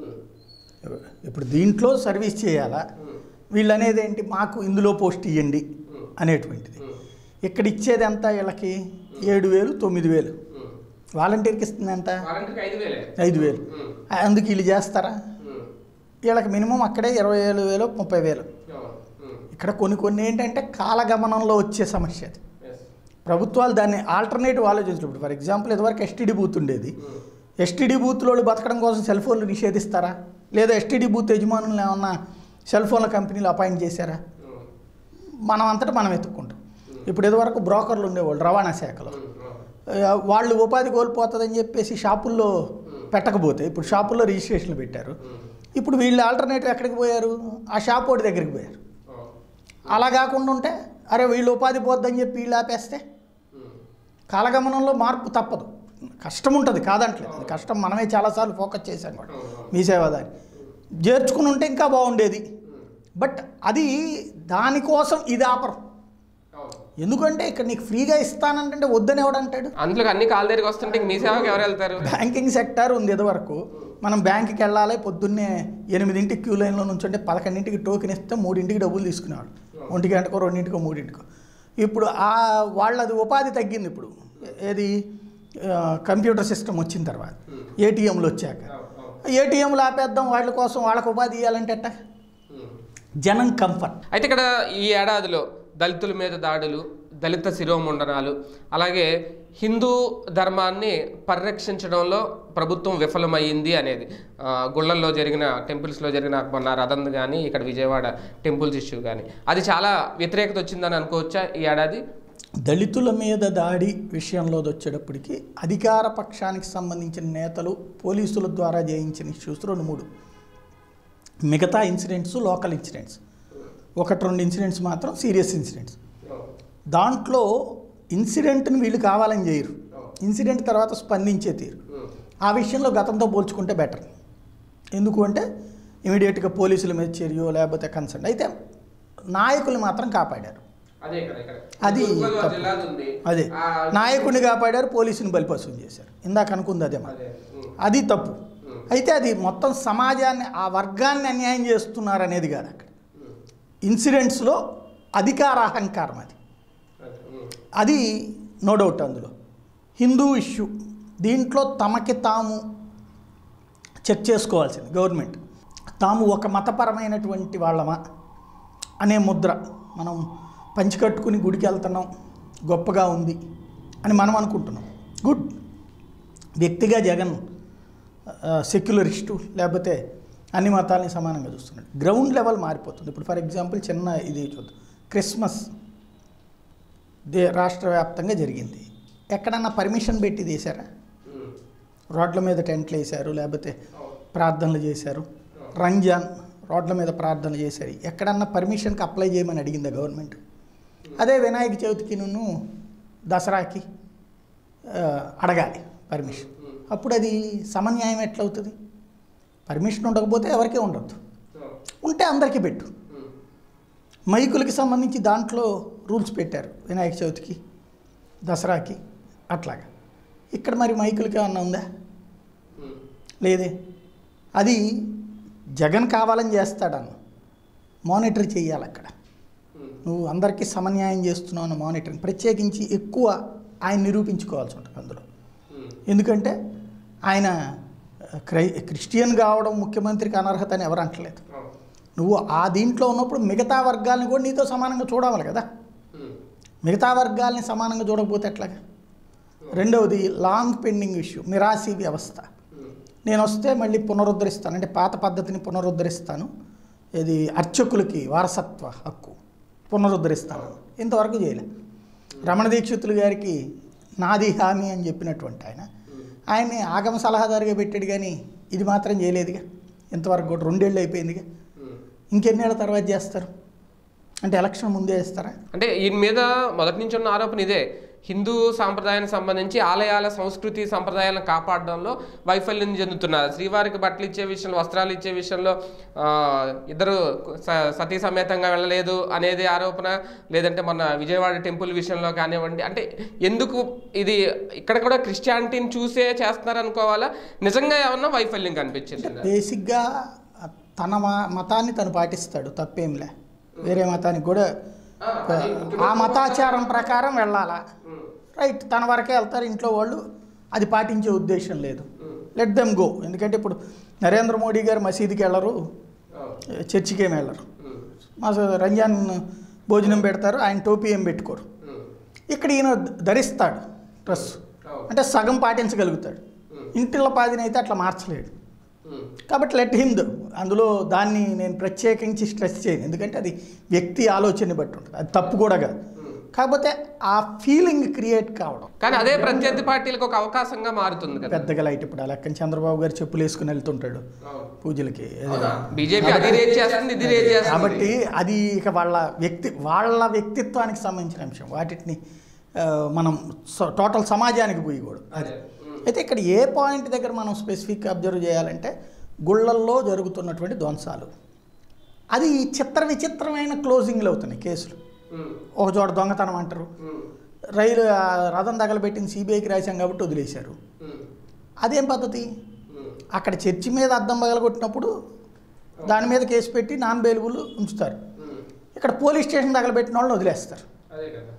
ఇప్పుడు దీంట్లో సర్వీస్ చేయాలా వీళ్ళు అనేది ఏంటి మాకు ఇందులో పోస్ట్ ఇవ్వండి అనేటువంటిది ఇక్కడ ఇచ్చేది ఎంత వీళ్ళకి ఏడు వేలు తొమ్మిది వేలు వాలంటీర్కి ఇస్తుంది ఎంత వారంటీకి ఐదు వేలే ఐదు వేలు అందుకు వీళ్ళు చేస్తారా వీళ్ళకి మినిమం అక్కడే ఇరవై ఏడు వేలు ముప్పై వేలు ఇక్కడ కొన్ని కొన్ని ఏంటంటే కాలగమనంలో వచ్చే సమస్య అది ప్రభుత్వాలు దాన్ని ఆల్టర్నేటివ్ ఆలోచించడం ఇప్పుడు ఫర్ ఎగ్జాంపుల్ ఇదివరకు ఎస్టీడీ బూత్ ఉండేది ఎస్టీడీ బూత్లో బతకడం కోసం సెల్ ఫోన్లు నిషేధిస్తారా లేదా ఎస్టీడీ బూత్ యజమానులు ఏమన్నా సెల్ ఫోన్ల కంపెనీలు అపాయింట్ చేశారా మనం అంతటా మనం ఎత్తుక్కుంటాం ఇప్పుడు ఇదివరకు బ్రోకర్లు ఉండేవాళ్ళు రవాణా శాఖలో ఆ, వాళ్ళు ఉపాధి కోల్పోతుందని చెప్పేసి షాపుల్లో పెట్టకపోతే ఇప్పుడు షాపుల్లో రిజిస్ట్రేషన్లు పెట్టారు ఇప్పుడు వీళ్ళు ఆల్టర్నేటివ్ ఎక్కడికి పోయారు ఆ షాప్ ఒకటి దగ్గరికి పోయారు అలా కాకుండా ఉంటే అరే వీళ్ళు ఉపాధి పోద్దని చెప్పి వీళ్ళు ఆపేస్తే కాలగమనంలో మార్పు తప్పదు కష్టం ఉంటుంది కాదంటలేదు అది కష్టం మనమే చాలాసార్లు ఫోకస్ చేశాం కూడా మీ సేవాదాన్ని చేర్చుకుని ఉంటే ఇంకా బాగుండేది బట్ అది దానికోసం ఇది ఆపరు ఎందుకంటే ఇక్కడ నీకు ఫ్రీగా ఇస్తానంటే వద్దని ఎవడంటాడు అందులో అన్ని కాళ్ళ దగ్గరికి వస్తుంటే ఇంక మీ సేవకి ఎవరు వెళ్తారు బ్యాంకింగ్ సెక్టార్ ఉంది ఇదివరకు మనం బ్యాంక్కి వెళ్ళాలి పొద్దున్నే ఎనిమిదింటికి క్యూ లైన్లో నుంచుంటే పదకొండింటికి టోకెన్ ఇస్తే మూడింటికి డబ్బులు తీసుకునేవాడు ఒంటి గంటకో రెండింటికో మూడింటికో ఇప్పుడు ఆ వాళ్ళది ఉపాధి తగ్గింది ఇప్పుడు ఏది ఆ, కంప్యూటర్ సిస్టమ్ వచ్చిన తర్వాత ఏటీఎంలు వచ్చాక ఏటీఎంలు ఆపేద్దాం వాళ్ళ కోసం వాళ్ళకు ఉపాధి ఇవ్వాలంటే ఎట్టా జనం కంఫర్ట్ అయితే ఇక్కడ ఈ ఏడాదిలో దళితుల మీద దాడులు దళిత శిరోముండనాలు అలాగే హిందూ ధర్మాన్ని పరిరక్షించడంలో ప్రభుత్వం విఫలమైంది అనేది ఆ, గుళ్ళల్లో జరిగిన టెంపుల్స్లో జరిగిన మొన్న రథం కానీ ఇక్కడ విజయవాడ టెంపుల్స్ ఇష్యూ కానీ అది చాలా వ్యతిరేకత వచ్చిందని అనుకోవచ్చా ఈ ఏడాది దళితుల మీద దాడి విషయంలో వచ్చేటప్పటికి అధికార పక్షానికి సంబంధించిన నేతలు పోలీసుల ద్వారా జయించిన ఇష్యూస్ రెండు మూడు మిగతా ఇన్సిడెంట్స్ లోకల్ ఇన్సిడెంట్స్ ఒకటి రెండు ఇన్సిడెంట్స్ మాత్రం సీరియస్ ఇన్సిడెంట్స్ దాంట్లో ఇన్సిడెంట్ని వీళ్ళు కావాలని చేయరు ఇన్సిడెంట్ తర్వాత స్పందించే తీరు ఆ విషయంలో గతంతో పోల్చుకుంటే బెటర్ ఎందుకు అంటే ఇమీడియట్గా పోలీసుల మీద చర్యో లేకపోతే కన్సర్న్ అయితే నాయకులు మాత్రం కాపాడారు అదే ఇక్కడ ఇక్కడ అది తూర్పుగోదావరి తప్పు. జిల్లాది ఉంది అదే ఆ, నాయకుడిని కాపాడారు పోలీసుని బలిపశువుని చేశారు ఇందాక అనుకుంది అదే మరి అదే ఉమ్, అది తప్పు అయితే అది మొత్తం సమాజాన్ని ఆ వర్గాన్ని అన్యాయం చేస్తున్నారు అనేది కాదు అక్కడ ఉమ్, ఇన్సిడెంట్స్లో అధికార అహంకారం అది అదే, ఉమ్, అది నో డౌట్ అందులో హిందూ ఇష్యూ దీంట్లో తమకి తాము చెక్ చేసుకోవాల్సింది గవర్నమెంట్ తాము ఒక మతపరమైనటువంటి వాళ్ళమా అనే ముద్ర మనం పంచికట్టుకుని గుడికి వెళ్తున్నాం గొప్పగా ఉంది అని మనం అనుకుంటున్నాం గుడ్ వ్యక్తిగా జగన్ సెక్యులరిస్టు లేకపోతే అన్ని మతాలని సమానంగా చూస్తున్నాడు గ్రౌండ్ లెవెల్ మారిపోతుంది ఇప్పుడు ఫర్ ఎగ్జాంపుల్ చిన్న ఇది చూద్దాం క్రిస్మస్ దే రాష్ట్ర వ్యాప్తంగా జరిగింది ఎక్కడన్నా పర్మిషన్ పెట్టి తీశారా ఉమ్, రోడ్ల మీద టెంట్లు వేశారు లేకపోతే ప్రార్థనలు చేశారు రంజాన్ రోడ్ల మీద ప్రార్థనలు చేశారు ఎక్కడన్నా పర్మిషన్కి అప్లై చేయమని అడిగిందా గవర్నమెంట్ అదే వినాయక చవితికి నువ్వు దసరాకి ఆ, అడగాలి పర్మిషన్ అప్పుడు అది సమన్యాయం ఎట్లవుతుంది పర్మిషన్ ఉండకపోతే ఎవరికీ ఉండద్దు ఉంటే అందరికీ పెట్టు ఉమ్, మైకులకి సంబంధించి దాంట్లో రూల్స్ పెట్టారు వినాయక చవితికి దసరాకి అట్లాగా ఇక్కడ మరి మైకులకి ఏమన్నా ఉందా ఉమ్, లేదే అది జగన్ కావాలని చేస్తాడన్న మానిటర్ చేయాలి అక్కడ ఉమ్, నువ్వు అందరికీ సమన్యాయం చేస్తున్నావు అన్న మానిటరింగ్ ప్రత్యేకించి ఎక్కువ ఆయన నిరూపించుకోవాల్సి ఉంటుంది అందులో ఉమ్, ఎందుకంటే ఆయన క్రై క్రిస్టియన్ కావడం ముఖ్యమంత్రికి అనర్హత అని ఎవరు అంటలేదు అవును. నువ్వు ఆ దీంట్లో ఉన్నప్పుడు మిగతా వర్గాలను కూడా నీతో సమానంగా చూడాలి కదా మిగతా వర్గాల్ని సమానంగా చూడకపోతే ఎట్లాగా రెండవది లాంగ్ పెండింగ్ ఇష్యూ మిరాసి వ్యవస్థ నేను వస్తే మళ్ళీ పునరుద్ధరిస్తాను అంటే పాత పద్ధతిని పునరుద్ధరిస్తాను ఇది అర్చకులకి వారసత్వ హక్కు పునరుద్ధరిస్తాను ఇంతవరకు చేయలే రమణ దీక్షితులు గారికి నాది హామీ అని చెప్పినటువంటి ఆయన ఆయన్ని ఆగమ సలహాదారుగా పెట్టాడు కానీ ఇది మాత్రం చేయలేదుగా ఇంతవరకు కూడా రెండేళ్ళు అయిపోయిందిగా ఇంకెన్నేళ్ళ తర్వాత చేస్తారు అంటే ఎలక్షన్ ముందే చేస్తారా అంటే ఈయన మీద మొదటి నుంచి ఉన్న ఆరోపణ ఇదే హిందూ సాంప్రదాయానికి సంబంధించి ఆలయాల సంస్కృతి సంప్రదాయాలను కాపాడడంలో వైఫల్యం చెందుతున్నారు శ్రీవారికి బట్టలు ఇచ్చే విషయంలో వస్త్రాలు ఇచ్చే విషయంలో ఆ, ఇద్దరు స- సతీ సమేతంగా వెళ్ళలేదు అనేది ఆరోపణ లేదంటే మన విజయవాడ టెంపుల్ విషయంలో కానివ్వండి అంటే ఎందుకు ఇది ఇక్కడ కూడా క్రిస్టియానిటీని చూసే చేస్తున్నారు అనుకోవాలా నిజంగా ఏమన్నా వైఫల్యం కనిపించింది బేసిక్గా తన మ- మతాన్ని తను పాటిస్తాడు తప్పేంలే వేరే మతానికి కూడా ఆ మతాచారం ప్రకారం వెళ్ళాలా రైట్ తన వరకే వెళ్తారు ఇంట్లో వాళ్ళు అది పాటించే ఉద్దేశం లేదు లెట్ దెమ్ గో ఎందుకంటే ఇప్పుడు నరేంద్ర మోడీ గారు మసీదుకి వెళ్ళరు చర్చికి ఏమి వెళ్ళరు మా రంజాన్ భోజనం పెడతారు ఆయన టోపీ ఏం పెట్టుకోరు ఇక్కడ ఈయన ధరిస్తాడు డ్రెస్ అంటే సగం పాటించగలుగుతాడు ఇంటిలో పాదిని అయితే అట్లా మార్చలేడు కాబట్టి లెట్ హిమ్ ద అందులో దాన్ని నేను ప్రత్యేకించి స్ట్రెస్ చేయను ఎందుకంటే అది వ్యక్తి ఆలోచనని బట్టి ఉంటుంది అది తప్పు కూడా కాదు కాకపోతే ఆ ఫీలింగ్ క్రియేట్ కావడం కానీ అదే ప్రత్యర్థి పార్టీలకు ఒక అవకాశంగా మారుతుంది కదా పెద్దగా లైట్ ఇప్పుడు అలా కానీ చంద్రబాబు గారు చెప్పులు వేసుకుని వెళ్తుంటాడు పూజలకి బీజేపీ అది రేట్ చేస్తుంది ఇది రేట్ చేస్తుంది కాబట్టి అది ఇక వాళ్ళ వ్యక్తి వాళ్ళ వ్యక్తిత్వానికి సంబంధించిన అంశం వాటిని ఆ, మనం స- టోటల్ సమాజానికి పోయకూడదు అది అయితే ఇక్కడ ఏ పాయింట్ దగ్గర మనం స్పెసిఫిక్ అబ్జర్వ్ చేయాలంటే గుళ్ళల్లో జరుగుతున్నటువంటి ధ్వంసాలు అది చిత్ర విచిత్రమైన క్లోజింగ్లు అవుతున్నాయి కేసులు ఒక చోట దొంగతనం అంటారు రైలు ఆ, రథం తగలబెట్టింది సిబిఐకి రాశాం కాబట్టి వదిలేశారు అదేం పద్ధతి అక్కడ చర్చి మీద అద్దం పగలగొట్టినప్పుడు దాని మీద కేసు పెట్టి నాన్ బెయిలబుల్ ఉంచుతారు ఇక్కడ పోలీస్ స్టేషన్ తగలబెట్టిన వాళ్ళని వదిలేస్తారు అదే కదా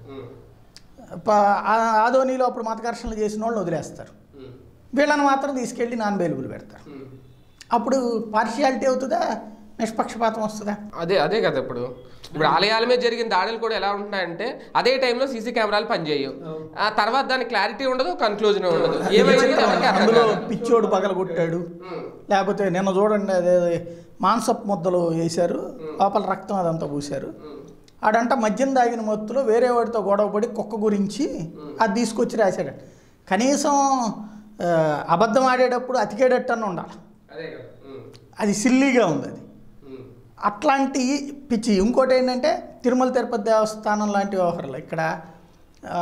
ప- ఆ- ఆదోనిలో అప్పుడు మత ఘర్షణలు చేసిన వాళ్ళని వదిలేస్తారు వీళ్ళని మాత్రం తీసుకెళ్ళి నాన్ బెయిలబుల్ పెడతారు అప్పుడు పార్షియాలిటీ అవుతుందా నిష్పక్షపాతం వస్తుందా అదే అదే కదా ఇప్పుడు ఇప్పుడు ఆలయాల మీద జరిగిన దాడులు కూడా ఎలా ఉంటున్నాయంటే అదే టైంలో సీసీ కెమెరాలు పనిచేయవు ఆ తర్వాత దానికి క్లారిటీ ఉండదు కన్క్లూజన్ ఉండదు ఏమైంది ఎవరికీ అర్థం అందులో కాదు. పిచ్చోడు పగలగొట్టాడు లేకపోతే నిన్న చూడండి అదే మాంసపు ముద్దలు వేశారు లోపల రక్తం అదంతా పూశారు ఆడంట మద్యం దాగిన మత్తులో వేరే వాడితో గొడవపడి కుక్క గురించి అది తీసుకొచ్చి రాశాడు కనీసం ఆ, అబద్ధం ఆడేటప్పుడు అతికేటట్టు అని ఉండాలి అదే కదా ఉమ్, అది సిల్లీగా ఉంది అది ఉమ్, అట్లాంటి పిచ్చి ఇంకోటి ఏంటంటే తిరుమల తిరుపతి దేవస్థానం లాంటి వ్యవహారాలు ఇక్కడ ఆ,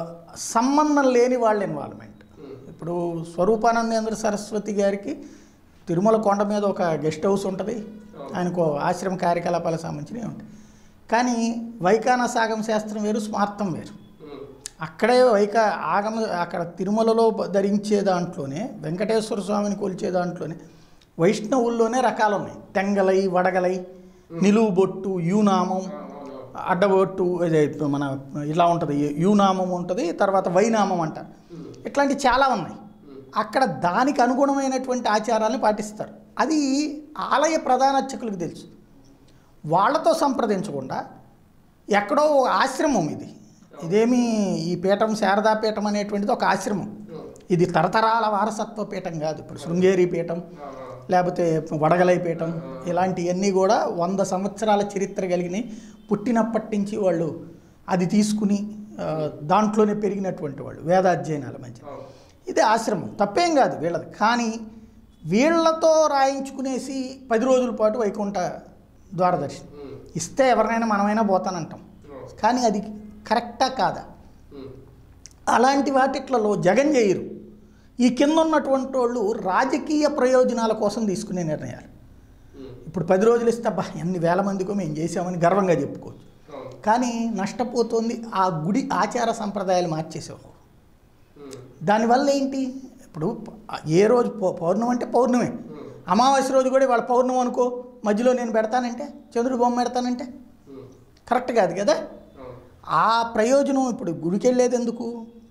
సంబంధం లేని వాళ్ళ ఇన్వాల్వ్మెంట్ ఇప్పుడు స్వరూపానందేంద్ర సరస్వతి గారికి తిరుమల కొండ మీద ఒక గెస్ట్ హౌస్ ఉంటుంది ఆయనకు ఆశ్రమ కార్యకలాపాలకు సంబంధించినవి ఉంటాయి కానీ వైకాన సాగం శాస్త్రం వేరు స్మార్థం వేరు ఉమ్, అక్కడే వైక ఆగమ అక్కడ తిరుమలలో ధరించే దాంట్లోనే వెంకటేశ్వర స్వామిని కొలిచే దాంట్లోనే వైష్ణవుల్లోనే రకాలు ఉన్నాయి తెంగలై వడగలై నిలువు బొట్టు యూనామం అడ్డబొట్టు ఇదే మన ఇలా ఉంటుంది యూనామం ఉంటుంది తర్వాత వైనామం అంటారు ఇట్లాంటి చాలా ఉన్నాయి అక్కడ దానికి అనుగుణమైనటువంటి ఆచారాలను పాటిస్తారు అది ఆలయ ప్రధాన అర్చకులకు తెలుసు వాళ్ళతో సంప్రదించకుండా ఎక్కడో ఓ ఆశ్రమం ఇది ఇదేమి ఈ పీఠం శారదా పీఠం అనేటువంటిది ఒక ఆశ్రమం ఇది తరతరాల వారసత్వ పీఠం కాదు ఇప్పుడు శృంగేరి పీఠం లేకపోతే వడగలై పీఠం ఇలాంటివన్నీ కూడా వంద సంవత్సరాల చరిత్ర కలిగినాయి పుట్టినప్పటి నుంచి వాళ్ళు అది తీసుకుని ఆ, దాంట్లోనే పెరిగినటువంటి వాళ్ళు వేదాధ్యయనాల మధ్య ఇది ఆశ్రమం తప్పేం కాదు వీళ్ళది కానీ వీళ్ళతో రాయించుకునేసి పది రోజుల పాటు వైకుంఠ ద్వారదర్శనం ఇస్తే ఎవరినైనా మనమైనా పోతానంటాం కానీ అది కరెక్టా కాదా ఉమ్, అలాంటి వాటిట్లలో జగన్ చేయరు ఈ కింద ఉన్నటువంటి వాళ్ళు రాజకీయ ప్రయోజనాల కోసం తీసుకునే నిర్ణయాలు ఉమ్, ఇప్పుడు పది రోజులు ఇస్తే అబ్బా ఎన్ని వేల మందికో మేము చేసామని గర్వంగా చెప్పుకోవచ్చు అవును, కానీ నష్టపోతుంది ఆ గుడి ఆచార సంప్రదాయాలు మార్చేసావు నువ్వు ఉమ్, దానివల్ల ఏంటి ఇప్పుడు ప- ఏ రోజు పౌ- పౌర్ణమి అంటే పౌర్ణమే ఉమ్, అమావాస్య రోజు కూడా వాళ్ళ పౌర్ణమి అనుకో మధ్యలో నేను పెడతానంటే చంద్రుడు బొమ్మ పెడతానంటే ఉమ్, కరెక్ట్ కాదు కదా అవును, ఆ ప్రయోజనం ఇప్పుడు గుడికి వెళ్ళేది ఎందుకు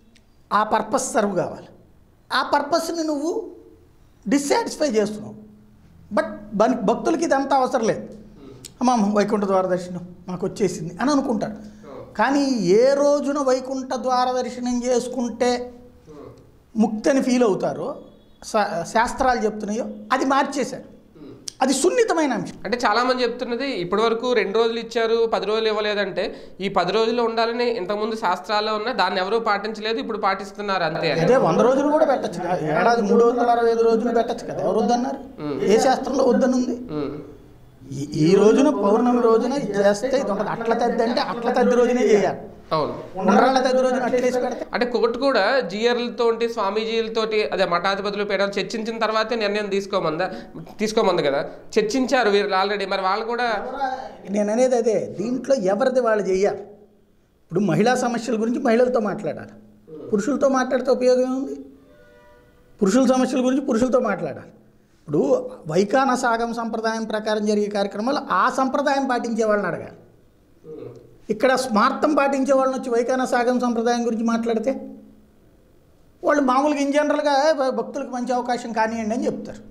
ఆ పర్పస్ సర్వ్ కావాలి ఆ పర్పస్ని నువ్వు డిస్సాటిస్ఫై చేస్తున్నావు బట్ దానికి భక్తులకి ఇదంతా అవసరం లేదు ఉమ్, అమ్మ వైకుంఠ ద్వార దర్శనం మాకు వచ్చేసింది అని అనుకుంటారు కానీ ఏ రోజున వైకుంఠ ద్వార దర్శనం చేసుకుంటే ముక్తిని ఫీల్ అవుతారో శా- శాస్త్రాలు చెప్తున్నాయో అది మార్చేశారు అది సున్నితమైన అంశం అంటే చాలా మంది చెప్తున్నది ఇప్పటి వరకు రెండు రోజులు ఇచ్చారు పది రోజులు ఇవ్వలేదంటే ఈ పది రోజులు ఉండాలని ఇంతకుముందు శాస్త్రాల్లో ఉన్న దాన్ని ఎవరూ పాటించలేదు ఇప్పుడు పాటిస్తున్నారు అంతే అని అదే వంద రోజులు కూడా పెట్టచ్చు కదా ఏడాది మూడు వందల అరవై ఐదు రోజులు పెట్టచ్చు కదా ఎవరు వద్దన్నారు ఏ శాస్త్రంలో వద్దనుంది ఉమ్. ఈ- ఈ రోజున పౌర్ణమి రోజున ఇది చేస్తే ఇది ఉంటుంది అట్ల తద్ది అంటే అట్ల తద్ది రోజునే చేయాలి అవును ఉండ్రాళ్ళ తద్ది రోజున అట్లేసి పెడితే అంటే కోర్టు కూడా జియర్లతోటి స్వామీజీలతోటి అదే మఠాధిపతులు పీఠాలు చర్చించిన తర్వాతే నిర్ణయం తీసుకోమందా తీసుకోమంది కదా చర్చించారు వీళ్ళు ఆల్రెడీ మరి వాళ్ళు కూడా నేను అనేది అదే దీంట్లో ఎవరిది వాళ్ళు చెయ్యాలి ఇప్పుడు మహిళా సమస్యల గురించి మహిళలతో మాట్లాడాలి పురుషులతో మాట్లాడితే ఉపయోగం ఏముంది పురుషుల సమస్యల గురించి పురుషులతో మాట్లాడాలి ఇప్పుడు వైకాన సాగం సంప్రదాయం ప్రకారం జరిగే కార్యక్రమాలు ఆ సంప్రదాయం పాటించే వాళ్ళని అడగాలి ఇక్కడ స్మార్థం పాటించే వాళ్ళని వచ్చి వైకాన సాగం సంప్రదాయం గురించి మాట్లాడితే వాళ్ళు మామూలుగా ఇన్ జనరల్గా భక్తులకు మంచి అవకాశం కానివ్వండి అని చెప్తారు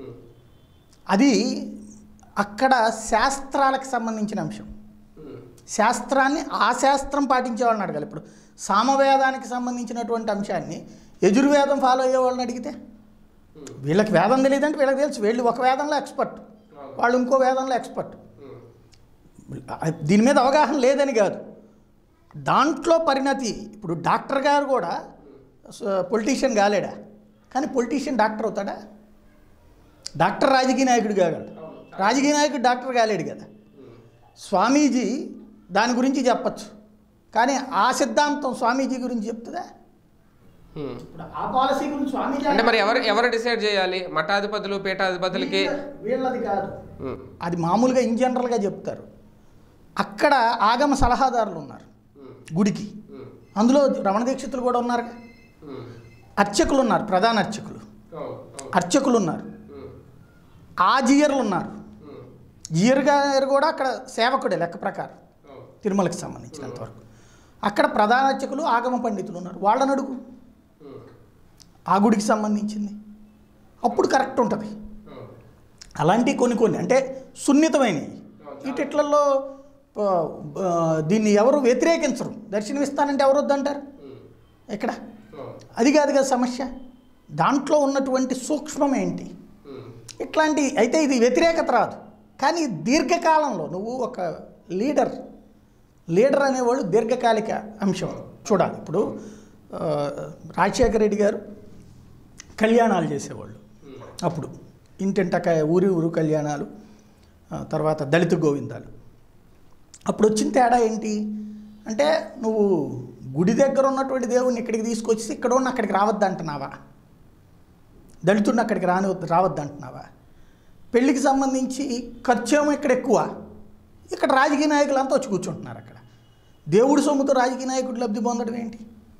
అది అక్కడ శాస్త్రాలకు సంబంధించిన అంశం శాస్త్రాన్ని ఆ శాస్త్రం పాటించే వాళ్ళని అడగాలి ఇప్పుడు సామవేదానికి సంబంధించినటువంటి అంశాన్ని యజుర్వేదం ఫాలో అయ్యే వాళ్ళని అడిగితే వీళ్ళకి వేదం తెలియదంటే వీళ్ళకి తెలుసు వీళ్ళు ఒక వేదంలో ఎక్స్పర్ట్ వాళ్ళు ఇంకో వేదంలో ఎక్స్పర్ట్ దీని మీద అవగాహన లేదని కాదు దాంట్లో పరిణతి ఇప్పుడు డాక్టర్ గారు కూడా పొలిటీషియన్ కాలేడా కానీ పొలిటీషియన్ డాక్టర్ అవుతాడా డాక్టర్ రాజకీయ నాయకుడు కాగలడు రాజకీయ నాయకుడు డాక్టర్ కాలేడు కదా స్వామీజీ దాని గురించి చెప్పచ్చు కానీ ఆ సిద్ధాంతం స్వామీజీ గురించి చెప్తుందా ఉమ్. ఇప్పుడు ఆ పాలసీ గురించి స్వామీజీ అంటే మరి ఎవరు ఎవరు డిసైడ్ చేయాలి మఠాధిపతులు పీఠాధిపతులకి వీళ్ళ- వీళ్ళది కాదు ఉమ్. అది మామూలుగా ఇన్ జనరల్గా చెప్తారు అక్కడ ఆగమ సలహాదారులు ఉన్నారు ఉమ్. గుడికి ఉమ్. అందులో రమణ దీక్షితులు కూడా ఉన్నారు ఉమ్. అర్చకులు ఉన్నారు ప్రధాన అర్చకులు అవును, అవును. అర్చకులు ఉన్నారు ఉమ్. ఆ జియర్లు ఉన్నారు ఉమ్. జియర్ గారు కూడా అక్కడ సేవకుడే లెక్క ప్రకారం అవును. తిరుమలకి సంబంధించినంత వరకు అక్కడ ప్రధాన అర్చకులు ఆగమ పండితులు ఉన్నారు వాళ్ళని అడుగు ఉమ్. ఆ గుడికి సంబంధించింది అప్పుడు కరెక్ట్ ఉంటుంది అవును. అలాంటివి కొన్ని కొన్ని అంటే సున్నితమైనవి వీటిట్లలో ఆ, ఆ, దీన్ని ఎవరు వ్యతిరేకించరు దర్శనం ఇస్తానంటే ఎవరు వద్దంటారు ఉమ్. ఇక్కడ అవును. అది కాదు కదా సమస్య దాంట్లో ఉన్నటువంటి సూక్ష్మం ఏంటి ఉమ్. ఇట్లాంటి అయితే ఇది వ్యతిరేకత రాదు కానీ దీర్ఘకాలంలో నువ్వు ఒక లీడర్ లీడర్ అనేవాళ్ళు దీర్ఘకాలిక అంశం చూడాలి ఇప్పుడు ఆ, రాజశేఖర రెడ్డి గారు కళ్యాణాలు చేసేవాళ్ళు అప్పుడు ఇంటింట క- ఊరి ఊరు కళ్యాణాలు ఆ, తర్వాత దళిత గోవిందాలు అప్పుడు వచ్చిన తేడా ఏంటి అంటే నువ్వు గుడి దగ్గర ఉన్నటువంటి దేవుడిని ఇక్కడికి తీసుకొచ్చి ఇక్కడ ఉన్న అక్కడికి రావద్దంటున్నావా దళితుడిని అక్కడికి రాని రావద్దంటున్నావా పెళ్ళికి సంబంధించి ఖర్చు ఏమో ఇక్కడ ఎక్కువ ఇక్కడ రాజకీయ నాయకులంతా వచ్చి కూర్చుంటున్నారు అక్కడ దేవుడి సొమ్ముతో రాజకీయ నాయకుడు లబ్ధి పొందడం ఏంటి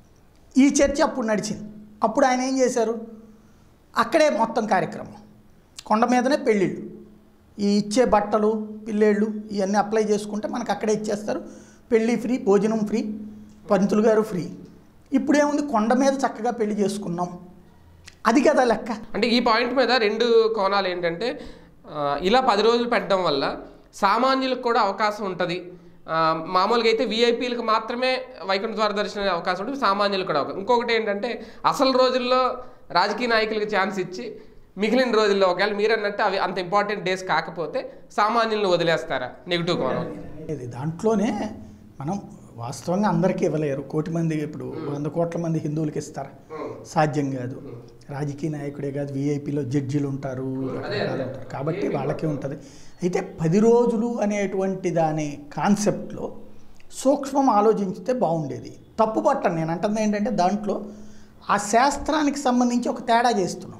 ఈ చర్చ అప్పుడు నడిచింది అప్పుడు ఆయన ఏం చేశారు అక్కడే మొత్తం కార్యక్రమం కొండ మీదనే పెళ్ళిళ్ళు ఈ ఇచ్చే బట్టలు పిల్లేళ్ళు ఇవన్నీ అప్లై చేసుకుంటే మనకు అక్కడే ఇచ్చేస్తారు పెళ్ళి ఫ్రీ భోజనం ఫ్రీ పంతులు గారు ఫ్రీ ఇప్పుడేముంది కొండ మీద చక్కగా పెళ్లి చేసుకున్నాం అది కదా లెక్క అంటే ఈ పాయింట్ మీద రెండు కోణాలు ఏంటంటే ఆ, ఇలా పది రోజులు పెట్టడం వల్ల సామాన్యులకు కూడా అవకాశం ఉంటుంది ఆ, మామూలుగా అయితే విఐపీలకు మాత్రమే వైకుంఠ ద్వార దర్శనం అవకాశం ఉంటుంది సామాన్యులకు కూడా అవకాశం ఇంకొకటి ఏంటంటే అసలు రోజుల్లో రాజకీయ నాయకులకి ఛాన్స్ ఇచ్చి మిగిలిన రోజుల్లో ఒకవేళ మీరు అన్నట్టు అవి అంత ఇంపార్టెంట్ డేస్ కాకపోతే సామాన్యులను వదిలేస్తారా నెగిటివ్ కోణం ఇది దాంట్లోనే మనం వాస్తవంగా అందరికీ ఇవ్వలేరు కోటి మంది ఇప్పుడు వంద కోట్ల మంది హిందువులకి ఇస్తారా సాధ్యం కాదు రాజకీయ నాయకుడే కాదు వీఐపీలో జడ్జీలు ఉంటారు రకరకాలు ఉంటారు కాబట్టి వాళ్ళకే ఉంటుంది అయితే పది రోజులు అనేటువంటి దాని కాన్సెప్ట్లో సూక్ష్మం ఆలోచించితే బాగుండేది తప్పు పట్టను నేను అంటుంది ఏంటంటే దాంట్లో ఆ శాస్త్రానికి సంబంధించి ఒక తేడా చేస్తున్నాం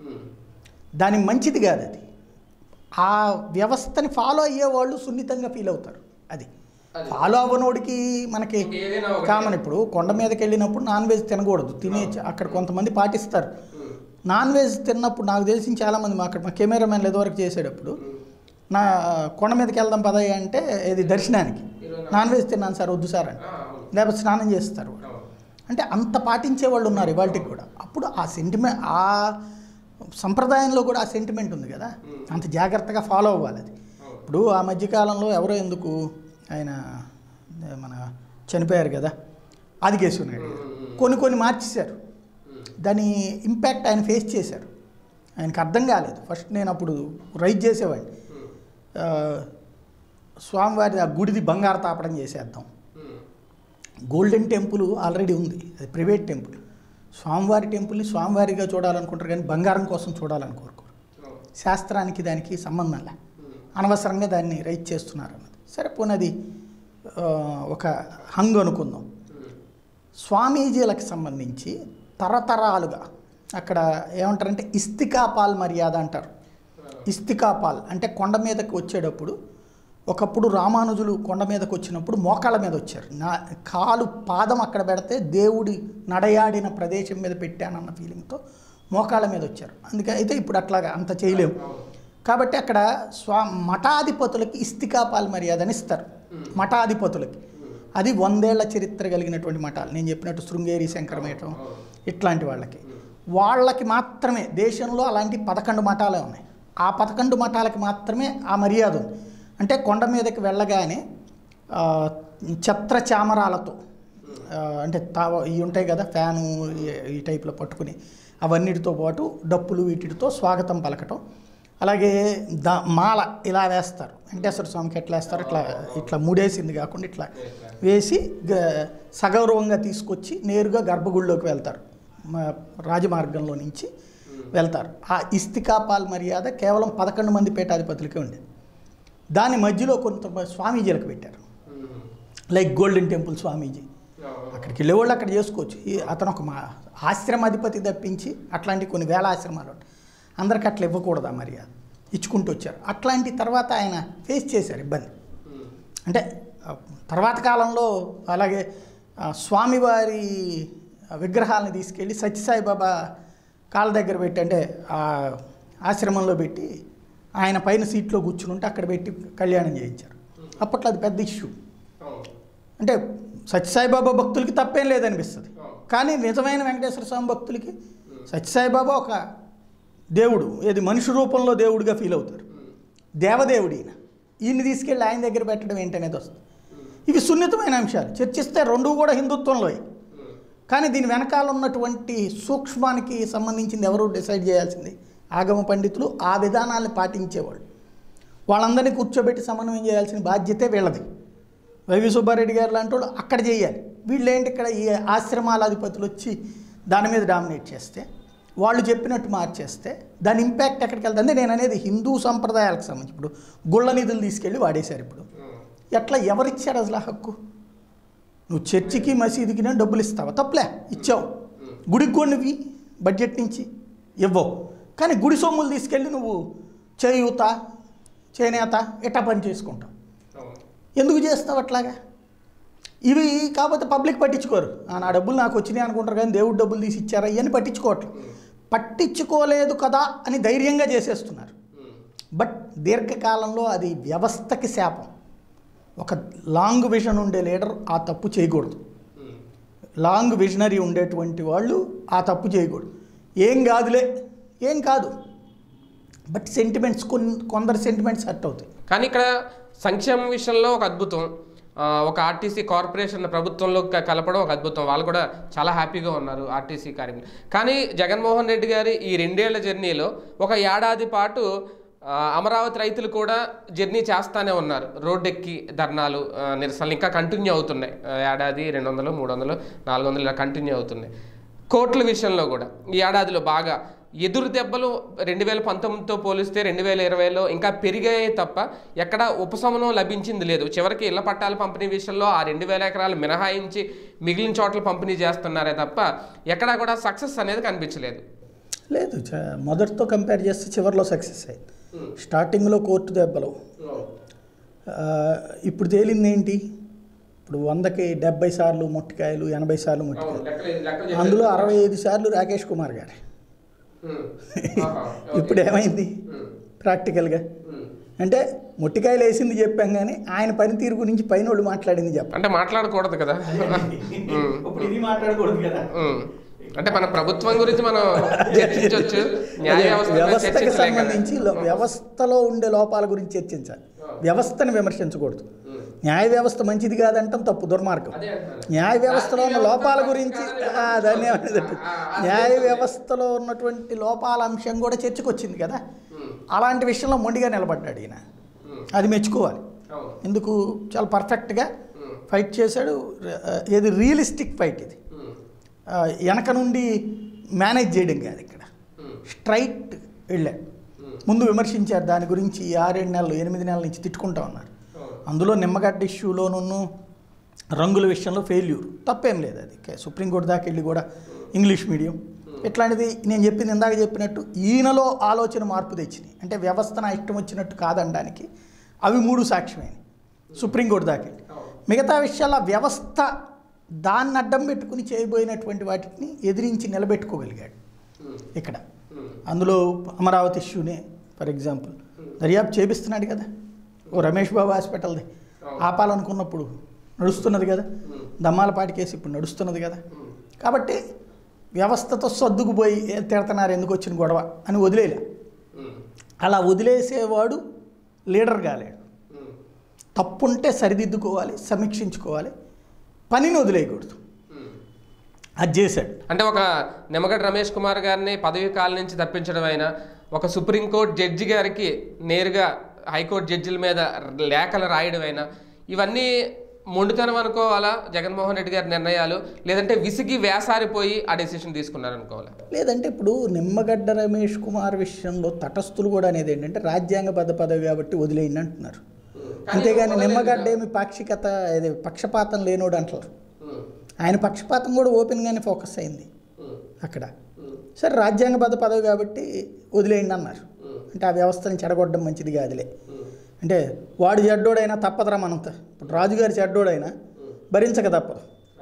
దాని మంచిది కాదు అది ఆ వ్యవస్థని ఫాలో అయ్యే వాళ్ళు సున్నితంగా ఫీల్ అవుతారు అది ఫాలో అవ్వనోడికి మనకి ఏదైనా ఒకటే. కామన్ ఇప్పుడు కొండ మీదకి వెళ్ళినప్పుడు నాన్ వెజ్ తినకూడదు తినే అక్కడ కొంతమంది పాటిస్తారు నాన్ వెజ్ తిన్నప్పుడు నాకు తెలిసిన చాలామంది మా అక్కడ మా కెమెరామెన్లు ఎదువరకు చేసేటప్పుడు నా కొండ మీదకి వెళ్దాం పదయ్య అంటే ఇది దర్శనానికి నాన్ వెజ్ తిన్నాను సార్ వద్దు సార్ అంటే లేకపోతే స్నానం చేస్తారు వాళ్ళు. అంటే అంత పాటించే వాళ్ళు ఉన్నారు ఇవాళకి కూడా అప్పుడు ఆ సెంటిమెంట్ ఆ సంప్రదాయంలో కూడా ఆ సెంటిమెంట్ ఉంది కదా అంత జాగ్రత్తగా ఫాలో అవ్వాలి అది ఇప్పుడు ఇప్పుడు ఆ మధ్యకాలంలో ఎవరో ఎందుకు ఆయన ఏ, మన చనిపోయారు కదా ఆదికేశ్వర నాయుడు గారు. కొన్ని కొన్ని మార్చేశారు దాని ఇంపాక్ట్ ఆయన ఫేస్ చేశారు ఆయనకు అర్థం కాలేదు ఫస్ట్ నేను అప్పుడు రైజ్ చేసేవాడిని ఆ, స్వామివారి ఆ గుడిది బంగారు తాపడం చేసేద్దాం గోల్డెన్ టెంపుల్ ఆల్రెడీ ఉంది అది ప్రైవేట్ టెంపుల్ స్వామివారి టెంపుల్ని స్వామివారిగా చూడాలనుకుంటారు కానీ బంగారం కోసం చూడాలని కోరుకోరు శాస్త్రానికి దానికి సంబంధం లే అనవసరంగా దాన్ని రైట్ చేస్తున్నారు అన్నది సరే పోనది ఆ, ఒక హంగు అనుకుందాం స్వామీజీలకు సంబంధించి తరతరాలుగా అక్కడ ఏమంటారంటే ఇస్తికాపాల్ మర్యాద అంటారు ఇస్తికాపాల్ అంటే కొండ మీదకి వచ్చేటప్పుడు ఒకప్పుడు రామానుజులు కొండ మీదకి వచ్చినప్పుడు మోకాళ్ళ మీద వచ్చారు నా కాలు పాదం అక్కడ పెడితే దేవుడి నడయాడిన ప్రదేశం మీద పెట్టానన్న ఫీలింగ్తో మోకాళ్ళ మీద వచ్చారు అందుకే అయితే ఇప్పుడు అట్లాగా అంత చేయలేము కాబట్టి అక్కడ స్వా మఠాధిపతులకి ఇస్తికాపాల్ మర్యాదని ఇస్తారు మఠాధిపతులకి అది వందేళ్ల చరిత్ర కలిగినటువంటి మఠాలు నేను చెప్పినట్టు శృంగేరి శంకరమేటం ఇట్లాంటి వాళ్ళకి వాళ్ళకి మాత్రమే దేశంలో అలాంటి పదకొండు మఠాలే ఉన్నాయి ఆ పదకొండు మఠాలకి మాత్రమే ఆ మర్యాద ఉంది అంటే కొండ మీదకి వెళ్ళగానే ఆ, ఛత్ర చామరాలతో ఆ, అంటే తావ ఇవి ఉంటాయి కదా ఫ్యాను ఈ- ఈ టైప్లో పట్టుకుని అవన్నిటితో పాటు డప్పులు వీటితో స్వాగతం పలకటం అలాగే దా మాల ఇలా వేస్తారు వెంకటేశ్వర స్వామికి ఎట్లా వేస్తారు ఇట్లా ఇట్లా మూడేసింది కాకుండా ఇట్లా వేసి గ- సగౌరవంగా తీసుకొచ్చి నేరుగా గర్భగుడిలోకి వెళ్తారు మా- రాజమార్గంలో నుంచి వెళ్తారు ఆ ఇస్తికాపాల్ మర్యాద కేవలం పదకొండు మంది పీఠాధిపతులకే ఉండేది దాని మధ్యలో కొంత స్వామీజీలకు పెట్టారు లైక్ గోల్డెన్ టెంపుల్ స్వామీజీ అక్కడికి వెళ్ళేవాళ్ళు అక్కడ చేసుకోవచ్చు ఈ అతను ఒక మా ఆశ్రమాధిపతి తప్పించి అట్లాంటి కొన్ని వేల ఆశ్రమాలు ఉంటాయి అందరికి అట్లా ఇవ్వకూడదు ఆ మర్యాద ఇచ్చుకుంటూ వచ్చారు అట్లాంటి తర్వాత ఆయన ఫేస్ చేశారు ఇబ్బంది అంటే ఆ, తర్వాత కాలంలో అలాగే ఆ, స్వామివారి విగ్రహాలను తీసుకెళ్ళి సత్యసాయిబాబా కాళ్ళ దగ్గర పెట్టి అంటే ఆ ఆశ్రమంలో పెట్టి ఆయన పైన సీట్లో కూర్చుని ఉంటే అక్కడ పెట్టి కళ్యాణం చేయించారు అప్పట్లో అది పెద్ద ఇష్యూ అంటే సత్యసాయిబాబా భక్తులకి తప్పేం లేదనిపిస్తుంది కానీ నిజమైన వెంకటేశ్వర స్వామి భక్తులకి సత్యసాయిబాబా ఒక దేవుడు ఏది మనిషి రూపంలో దేవుడిగా ఫీల్ అవుతారు దేవదేవుడు ఈయన ఈయన్ని తీసుకెళ్ళి ఆయన దగ్గర పెట్టడం ఏంటనేది వస్తుంది ఇవి సున్నితమైన అంశాలు చర్చిస్తే రెండు కూడా హిందుత్వంలో కానీ దీని వెనకాల ఉన్నటువంటి సూక్ష్మానికి సంబంధించింది ఎవరు డిసైడ్ చేయాల్సింది ఆగమ పండితులు ఆ విధానాన్ని పాటించేవాళ్ళు వాళ్ళందరినీ కూర్చోబెట్టి సమన్వయం చేయాల్సిన బాధ్యతే వీళ్ళది వైవి సుబ్బారెడ్డి గారు లాంటి వాళ్ళు అక్కడ చేయాలి వీళ్ళు ఏంటి ఇక్కడ ఈ ఆశ్రమాలాధిపతులు వచ్చి దాని మీద డామినేట్ చేస్తే వాళ్ళు చెప్పినట్టు మార్చేస్తే దాని ఇంపాక్ట్ ఎక్కడికి వెళ్తుంది అంటే నేను అనేది హిందూ సంప్రదాయాలకు సంబంధించి ఇప్పుడు గుళ్ళ నిధులు తీసుకెళ్ళి వాడేశారు ఇప్పుడు ఎట్లా ఎవరిచ్చారు అసలు ఆ హక్కు నువ్వు చర్చికి మసీదుకి నేను డబ్బులు ఇస్తావా తప్పులే ఇచ్చావు గుడికి కూడా నువ్వు ఇయ్యి, బడ్జెట్ నుంచి ఇవ్వవు కానీ గుడి సొమ్ములు తీసుకెళ్ళి నువ్వు చేయూత చేనేత ఇట్టా పని చేసుకుంటావు ఎందుకు చేస్తావు అట్లాగా ఇవి కాకపోతే పబ్లిక్ పట్టించుకోరు ఆ, నా డబ్బులు నాకు వచ్చినాయి అనుకుంటారు కానీ దేవుడు డబ్బులు తీసి ఇచ్చారా ఇవన్నీ పట్టించుకోవట్లేదు పట్టించుకోలేదు కదా అని ధైర్యంగా చేసేస్తున్నారు బట్ దీర్ఘకాలంలో అది వ్యవస్థకి శాపం ఒక లాంగ్ విజన్ ఉండే లీడర్ ఆ తప్పు చేయకూడదు లాంగ్ విజనరీ ఉండేటువంటి వాళ్ళు ఆ తప్పు చేయకూడదు ఏం కాదులే ఏం కాదు బట్ సెంటిమెంట్స్ కొన్ కొందరు సెంటిమెంట్స్ హర్ట్ అవుతాయి కానీ ఇక్కడ సంక్షేమం విషయంలో ఒక అద్భుతం ఆ, ఒక ఆర్టీసీ కార్పొరేషన్ ప్రభుత్వంలో క- కలపడం ఒక అద్భుతం వాళ్ళు కూడా చాలా హ్యాపీగా ఉన్నారు ఆర్టీసీ కార్యక్రమం కానీ జగన్మోహన్ రెడ్డి గారి ఈ రెండేళ్ల జర్నీలో ఒక ఏడాది పాటు ఆ, అమరావతి రైతులు కూడా జర్నీ చేస్తానే ఉన్నారు రోడ్డెక్కి ధర్నాలు ఆ, నిరసనలు ఇంకా కంటిన్యూ అవుతున్నాయి ఆ, ఏడాది రెండు వందలు మూడు వందలు నాలుగు వందలు ఇలా కంటిన్యూ అవుతున్నాయి కోట్ల విషయంలో కూడా ఈ ఏడాదిలో బాగా ఎదురు దెబ్బలు రెండు వేల పంతొమ్మిదితో పోలిస్తే రెండు వేల ఇరవైలో ఇంకా పెరిగాయి తప్ప ఎక్కడ ఉపశమనం లభించింది లేదు చివరికి ఇళ్ల పట్టాల పంపిణీ విషయంలో ఆ రెండు వేల ఎకరాలు మినహాయించి మిగిలిన చోట్ల పంపిణీ చేస్తున్నారే తప్ప ఎక్కడా కూడా సక్సెస్ అనేది కనిపించలేదు లేదు చ- మొదటితో కంపేర్ చేస్తే చివరిలో సక్సెస్ అయింది స్టార్టింగ్లో కోర్టు దెబ్బలు ఆ, ఇప్పుడు తేలింది ఏంటి ఇప్పుడు వందకి డెబ్బై సార్లు మొట్టికాయలు ఎనభై సార్లు మొట్టికాయలు అందులో అరవై ఐదు సార్లు రాకేష్ కుమార్ గారు ఇప్పుడు ఏమైంది ప్రాక్టికల్గా అంటే మొట్టికాయలు వేసింది చెప్పాం కానీ ఆయన పనితీరు గురించి పైన వాళ్ళు మాట్లాడింది చెప్పండి అంటే మాట్లాడకూడదు కదా ఉమ్. ఇప్పుడు ఇది మాట్లాడకూడదు కదా ఉమ్. అంటే మన ప్రభుత్వం గురించి మనం చర్చించవచ్చు న్యాయ వ్యవస్థ గురించి వ్యవస్థకి చర్చించలేం కదా. సంబంధించి లో- వ్యవస్థలో ఉండే లోపాల గురించి చర్చించాలి వ్యవస్థని విమర్శించకూడదు న్యాయ వ్యవస్థ మంచిది కాదంటాం తప్పు దుర్మార్గం అదే అంటున్నాను. న్యాయ వ్యవస్థలో ఉన్న లోపాల గురించి ఆ, దాన్ని ఆ, ఏమనేది? ఆ, ఆ, న్యాయ వ్యవస్థలో ఉన్నటువంటి లోపాల అంశం కూడా చర్చకు వచ్చింది కదా ఉమ్, అలాంటి విషయంలో మొండిగా నిలబడ్డాడు ఈయన ఉమ్, అది మెచ్చుకోవాలి అవును ఎందుకు చాలా పర్ఫెక్ట్గా ఉమ్, ఫైట్ చేశాడు ఆ, ఏది రియలిస్టిక్ ఫైట్ ఇది ఉమ్, ఆ, వెనక నుండి మేనేజ్ చేయడం కాదు ఇక్కడ ఉమ్, స్ట్రైట్ వెళ్ళాడు ఉమ్, ముందు విమర్శించారు దాని గురించి ఆరేడు నెలలు ఎనిమిది నెలల నుంచి తిట్టుకుంటా ఉన్నారు అవును అందులో నిమ్మగడ్డ ఇష్యూలోనూ రంగుల విషయంలో ఫెయిల్యూర్ తప్పేం లేదు అది కే- సుప్రీంకోర్టు దాకా వెళ్ళి కూడా ఇంగ్లీష్ మీడియం ఇట్లాంటిది నేను చెప్పింది ఇందాక చెప్పినట్టు ఈయనలో ఆలోచన మార్పు తెచ్చినాయి అంటే వ్యవస్థ నా ఇష్టం వచ్చినట్టు కాదనడానికి అవి మూడు సాక్ష్యమైనవి సుప్రీంకోర్టు దాకా వెళ్ళి అవును మిగతా విషయాల వ్యవస్థ దాన్ని అడ్డం పెట్టుకుని చేయబోయినటువంటి వాటిని ఎదిరించి నిలబెట్టుకోగలిగాడు ఉమ్, ఇక్కడ ఉమ్, అందులో అమరావతి ఇష్యూనే ఫర్ ఎగ్జాంపుల్ దర్యాప్తు చేపిస్తున్నాడు కదా ఓ రమేష్ బాబు హాస్పిటల్ది ఆపాలనుకున్నప్పుడు నడుస్తున్నది కదా ఉమ్, దమ్మాలపాటి కేసు ఇప్పుడు నడుస్తున్నది కదా ఉమ్, కాబట్టి వ్యవస్థతో సర్దుకుపోయి "ఏ, తిడతన్నారు ఎందుకు వచ్చిన గొడవ అని వదిలేలా ఉమ్, అలా వదిలేసేవాడు లీడర్ కాలేడు ఉమ్, తప్పుంటే సరిదిద్దుకోవాలి సమీక్షించుకోవాలి పనిని వదిలేయకూడదు ఉమ్. అది చేశాడు అంటే ఒక నిమ్మగడ్డ రమేష్ కుమార్ గారిని పదవి కాలం నుంచి తప్పించడం అయినా ఒక సుప్రీంకోర్టు జడ్జి గారికి నేరుగా హైకోర్టు జడ్జిల మీద లేఖలు రాయడం అయినా ఇవన్నీ మొండితనం అనుకోవాలా జగన్మోహన్ రెడ్డి గారి నిర్ణయాలు లేదంటే విసిగి వేసారిపోయి ఆ డెసిషన్ తీసుకున్నారు అనుకోవాలా లేదంటే ఇప్పుడు నిమ్మగడ్డ రమేష్ కుమార్ విషయంలో తటస్థులు కూడా అనేది ఏంటంటే రాజ్యాంగబద్ధ పదవి కాబట్టి వదిలేయండి అంటున్నారు అంతేగాని నిమ్మగడ్డ ఏమి పాక్షికత ఇది పక్షపాతం లేనోడు అంటారు ఆయన పక్షపాతం కూడా ఓపెన్గానే ఫోకస్ అయింది అక్కడ సరే రాజ్యాంగబద్ధ పదవి కాబట్టి వదిలేయండి అన్నారు అంటే ఆ వ్యవస్థని చెడగొట్టడం మంచిది కాదులే అంటే వాడు చెడ్డోడైనా తప్పదురా మనంత ఇప్పుడు రాజుగారి చెడ్డోడైనా భరించక తప్పదు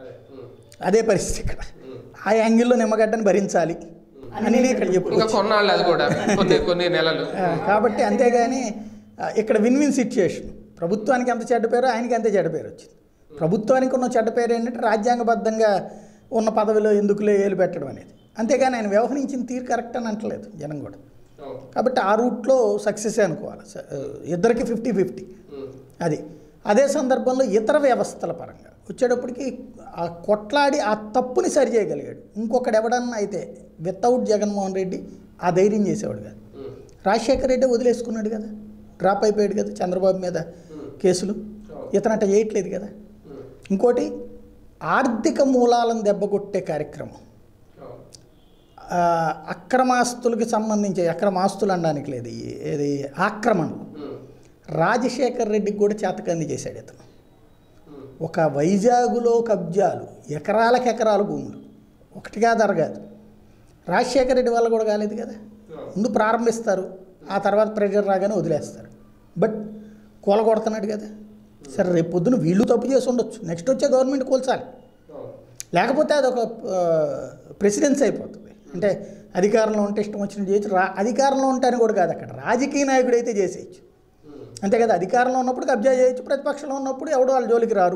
అదే పరిస్థితి ఇక్కడ ఆ యాంగిల్లో నిమ్మగడ్డని భరించాలి అని నేను ఇక్కడ ఇంకా చెప్పుకోవచ్చు కొన్నాళ్ళు అది కూడా కొన్ని కొన్ని నెలలు ఆ, కాబట్టి అంతేగాని ఆ, ఇక్కడ విన్ విన్ సిచ్యుయేషన్ ప్రభుత్వానికి ఎంత చెడ్డ పేరు ఆయనకి అంతే చెడ్డ పేరు వచ్చింది ప్రభుత్వానికి ఉన్న చెడ్డ పేరు ఏంటంటే రాజ్యాంగబద్ధంగా ఉన్న పదవిలో ఎందుకులే ఏలు పెట్టడం అనేది అంతేగాని ఆయన వ్యవహరించిన తీరు కరెక్ట్ అని అంటలేదు జనం కూడా కాబట్టి ఆ రూట్లో సక్సెస్ అనుకోవాలి స- ఇద్దరికి ఫిఫ్టీ ఫిఫ్టీ అది అదే సందర్భంలో ఇతర వ్యవస్థల పరంగా వచ్చేటప్పటికి ఆ కొట్లాడి ఆ తప్పుని సరి చేయగలిగాడు ఇంకొకడు ఎవడన్నా అయితే వితౌట్ జగన్మోహన్ రెడ్డి ఆ ధైర్యం చేసేవాడు కాదు రాజశేఖర రెడ్డి వదిలేసుకున్నాడు కదా డ్రాప్ అయిపోయాడు కదా చంద్రబాబు మీద కేసులు ఇతనట చేయట్లేదు కదా ఇంకోటి ఆర్థిక మూలాలను దెబ్బకొట్టే కార్యక్రమం ఆ, అక్రమాస్తులకి సంబంధించి అక్రమాస్తులు అనడానికి లేదు ఈ- ఏది ఆక్రమణలు రాజశేఖర్ రెడ్డికి కూడా చేతకంది చేశాడు ఇతను ఒక వైజాగులో కబ్జాలు ఎకరాలకు ఎకరాల భూములు ఒకటిగా జరగాదు రాజశేఖర రెడ్డి వల్ల కూడా కాలేదు కదా ముందు ప్రారంభిస్తారు ఆ తర్వాత ప్రెషర్ రాగానే వదిలేస్తారు బట్ కూలగొడుతున్నాడు కదా సరే రేపు పొద్దున వీళ్ళు తప్పు చేసి ఉండొచ్చు నెక్స్ట్ వచ్చే గవర్నమెంట్ కూల్చాలి లేకపోతే అది ఒక ప్రెసిడెన్స్ అయిపోతుంది అంటే అధికారంలో ఉంటే ఇష్టం వచ్చినట్టు చేయొచ్చు రా అధికారంలో ఉంటారని కూడా కాదు అక్కడ రాజకీయ నాయకుడు అయితే చేసేయచ్చు అంతే కదా అధికారంలో ఉన్నప్పుడు కబ్జా చేయొచ్చు ప్రతిపక్షంలో ఉన్నప్పుడు ఎవడో వాళ్ళ జోలికి రారు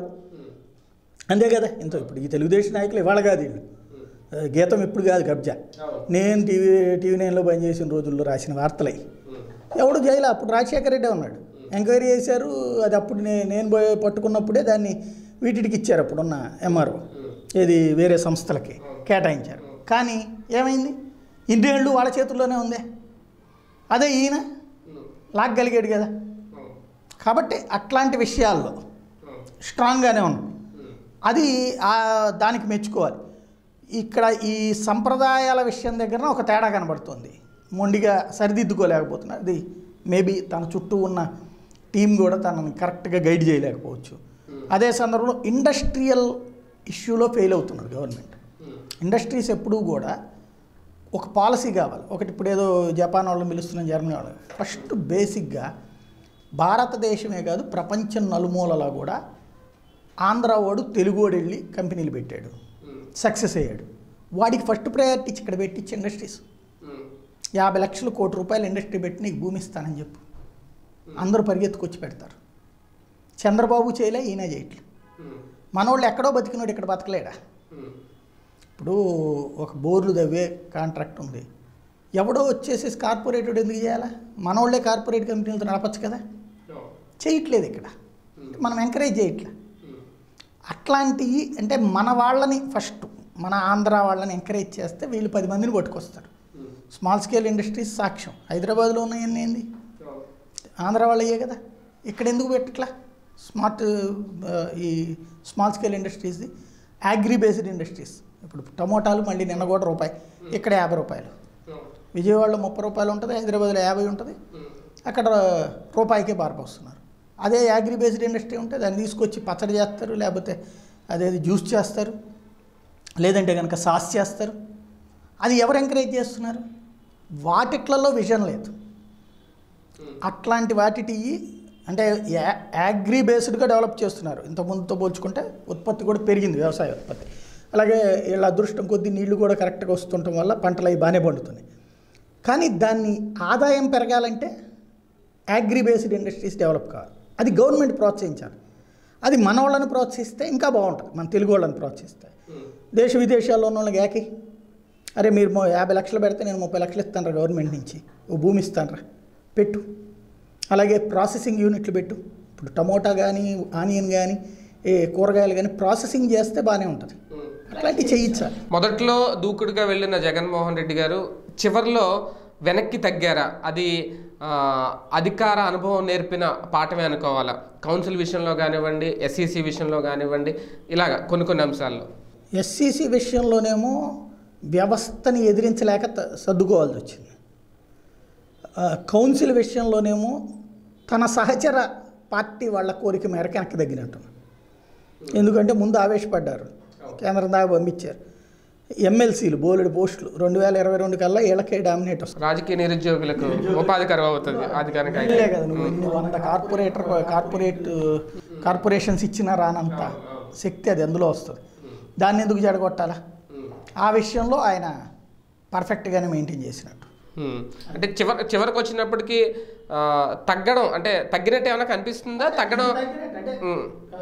అంతే కదా ఇంత ఇప్పుడు ఈ తెలుగుదేశం నాయకులు ఇవాళ కాదు వీళ్ళు ఆ, గీతం ఇప్పుడు కాదు కబ్జా నేను టీవీ టీవీ నైన్లో పనిచేసిన రోజుల్లో రాసిన వార్తలై ఎవడు జైలు అప్పుడు రాజశేఖర రెడ్డి ఉన్నాడు ఎంక్వైరీ చేశారు అది అప్పుడు నే- నేను పోయి పట్టుకున్నప్పుడే దాన్ని వీటికి ఇచ్చారు అప్పుడున్న ఎంఆర్ఓ ఇది వేరే సంస్థలకి కేటాయించారు కానీ ఏమైంది ఇన్నేళ్ళు వాళ్ళ చేతుల్లోనే ఉంది అదే ఈయన లాగగలిగాడు కదా కాబట్టి అట్లాంటి విషయాల్లో స్ట్రాంగ్గానే ఉన్నాం అది ఆ దానికి మెచ్చుకోవాలి ఇక్కడ ఈ సంప్రదాయాల విషయం దగ్గర ఒక తేడా కనబడుతుంది మొండిగా సరిదిద్దుకోలేకపోతున్నారు అది మేబీ తన చుట్టూ ఉన్న టీం కూడా తనని కరెక్ట్గా గైడ్ చేయలేకపోవచ్చు అదే సందర్భంలో ఇండస్ట్రియల్ ఇష్యూలో ఫెయిల్ అవుతున్నది గవర్నమెంట్ ఇండస్ట్రీస్ ఎప్పుడూ కూడా ఒక పాలసీ కావాలి ఒకటి ఇప్పుడు ఏదో జపాన్ వాళ్ళని పిలుస్తున్నాం జర్మనీ వాళ్ళు ఫస్ట్ బేసిక్గా భారతదేశమే కాదు ప్రపంచం నలుమూలలా కూడా ఆంధ్ర వాడు తెలుగువాడు వెళ్ళి కంపెనీలు పెట్టాడు సక్సెస్ అయ్యాడు వాడికి ఫస్ట్ ప్రయారిటీ ఇచ్చి ఇక్కడ పెట్టించి ఇండస్ట్రీస్ యాభై లక్షలు కోటి రూపాయలు ఇండస్ట్రీ పెట్టి నీకు భూమి ఇస్తానని చెప్పు అందరూ పరిగెత్తుకొచ్చి పెడతారు చంద్రబాబు చేయలే ఈయన చేయట్లే మనోళ్ళు ఎక్కడో బతికినోడు ఇక్కడ బతకలేడా ఇప్పుడు ఒక బోర్లు దవ్వే కాంట్రాక్ట్ ఉంది ఎవడో వచ్చేసి కార్పొరేటెడ్ ఎందుకు చేయాలా మనోళ్ళే కార్పొరేట్ కంపెనీలతో నడపచ్చు కదా చేయట్లేదు ఇక్కడ మనం ఎంకరేజ్ చేయట్లే అట్లాంటివి అంటే మన వాళ్ళని ఫస్ట్ మన ఆంధ్ర వాళ్ళని ఎంకరేజ్ చేస్తే వీళ్ళు పది మందిని పట్టుకొస్తారు స్మాల్ స్కేల్ ఇండస్ట్రీస్ సాక్ష్యం హైదరాబాద్లో ఉన్నాయన్నీ ఏంది ఆంధ్ర వాళ్ళయ్యే కదా ఇక్కడ ఎందుకు పెట్టట్లా స్మార్ట్ ఆ, ఈ స్మాల్ స్కేల్ ఇండస్ట్రీస్ది అగ్రి బేస్డ్ ఇండస్ట్రీస్ ఇప్పుడు టమోటాలు మళ్ళీ నిన్న కూడా రూపాయి ఇక్కడ యాభై రూపాయలు విజయవాడలో ముప్పై రూపాయలు ఉంటుంది హైదరాబాద్లో యాభై ఉంటుంది అక్కడ రూపాయికే పారపోస్తున్నారు అదే అగ్రి బేస్డ్ ఇండస్ట్రీ ఉంటే దాన్ని తీసుకొచ్చి పచ్చడి చేస్తారు లేకపోతే అదేది జ్యూస్ చేస్తారు లేదంటే కనుక సాస్ చేస్తారు అది ఎవరు ఎంకరేజ్ చేస్తున్నారు వాటిట్లలో విజన్ లేదు అట్లాంటి వాటిటి అంటే యా- యాగ్రీ బేస్డ్గా డెవలప్ చేస్తున్నారు ఇంత ముందుతో పోల్చుకుంటే ఉత్పత్తి కూడా పెరిగింది వ్యవసాయ ఉత్పత్తి అలాగే వీళ్ళ అదృష్టం కొద్దీ నీళ్లు కూడా కరెక్ట్గా వస్తుండటం వల్ల పంటలు అవి బాగానే పండుతున్నాయి కానీ దాన్ని ఆదాయం పెరగాలంటే యాగ్రీ బేస్డ్ ఇండస్ట్రీస్ డెవలప్ కావాలి అది గవర్నమెంట్ ప్రోత్సహించాలి అది మన వాళ్ళని ప్రోత్సహిస్తే ఇంకా బాగుంటుంది మన తెలుగు వాళ్ళని ప్రోత్సహిస్తే దేశ విదేశాల్లో ఉన్న వాళ్ళకి ఏకి అరే మీరు మొ- యాభై లక్షలు పెడితే నేను ముప్పై లక్షలు ఇస్తాను గవర్నమెంట్ నుంచి ఓ భూమి ఇస్తాను పెట్టు అలాగే ప్రాసెసింగ్ యూనిట్లు పెట్టు ఇప్పుడు టమోటా కానీ ఆనియన్ కానీ ఏ కూరగాయలు కానీ ప్రాసెసింగ్ చేస్తే బాగానే ఉంటుంది అట్లాంటివి చేయించాలి మొదట్లో దూకుడుగా వెళ్ళిన జగన్మోహన్ రెడ్డి గారు చివర్లో వెనక్కి తగ్గారా అది ఆ, అధికార అనుభవం నేర్పిన పాఠమే అనుకోవాలా కౌన్సిల్ విషయంలో కానివ్వండి ఎస్ఈసి విషయంలో కానివ్వండి ఇలాగ కొన్ని కొన్ని అంశాల్లో ఎస్సీసీ విషయంలోనేమో వ్యవస్థని ఎదిరించలేక త- సర్దుకోవాల్సి వచ్చింది ఆ, కౌన్సిల్ విషయంలోనేమో తన సహచర పార్టీ వాళ్ళ కోరిక మేరకు వెనక్కి తగ్గినట్టు ఎందుకంటే ముందు ఆవేశపడ్డారు కేంద్రం దాకా పంపించారు ఎమ్మెల్సీలు బోలెడు పోస్టులు రెండు వేల ఇరవై రెండు కల్లా వీళ్ళకే డామినేట్ వస్తుంది రాజకీయ నిరుద్యోగులకు ఉపాధి కరువు అవుతుంది అధికారిక ఇల్లే కదా నువ్వు ఇన్ని వంద కార్పొరేటర్ కార్పొరేట్ కార్పొరేషన్స్ ఇచ్చినా రానంత శక్తి అది అందులో వస్తుంది దాన్ని ఎందుకు జడగొట్టాలా ఆ విషయంలో ఆయన పర్ఫెక్ట్గానే మెయింటైన్ చేసినట్టు ఉమ్. అంటే చివరి చివరికి వచ్చినప్పటికీ ఆ, తగ్గడం అంటే తగ్గినట్టు ఏమైనా కనిపిస్తుందా తగ్గడం ఉమ్.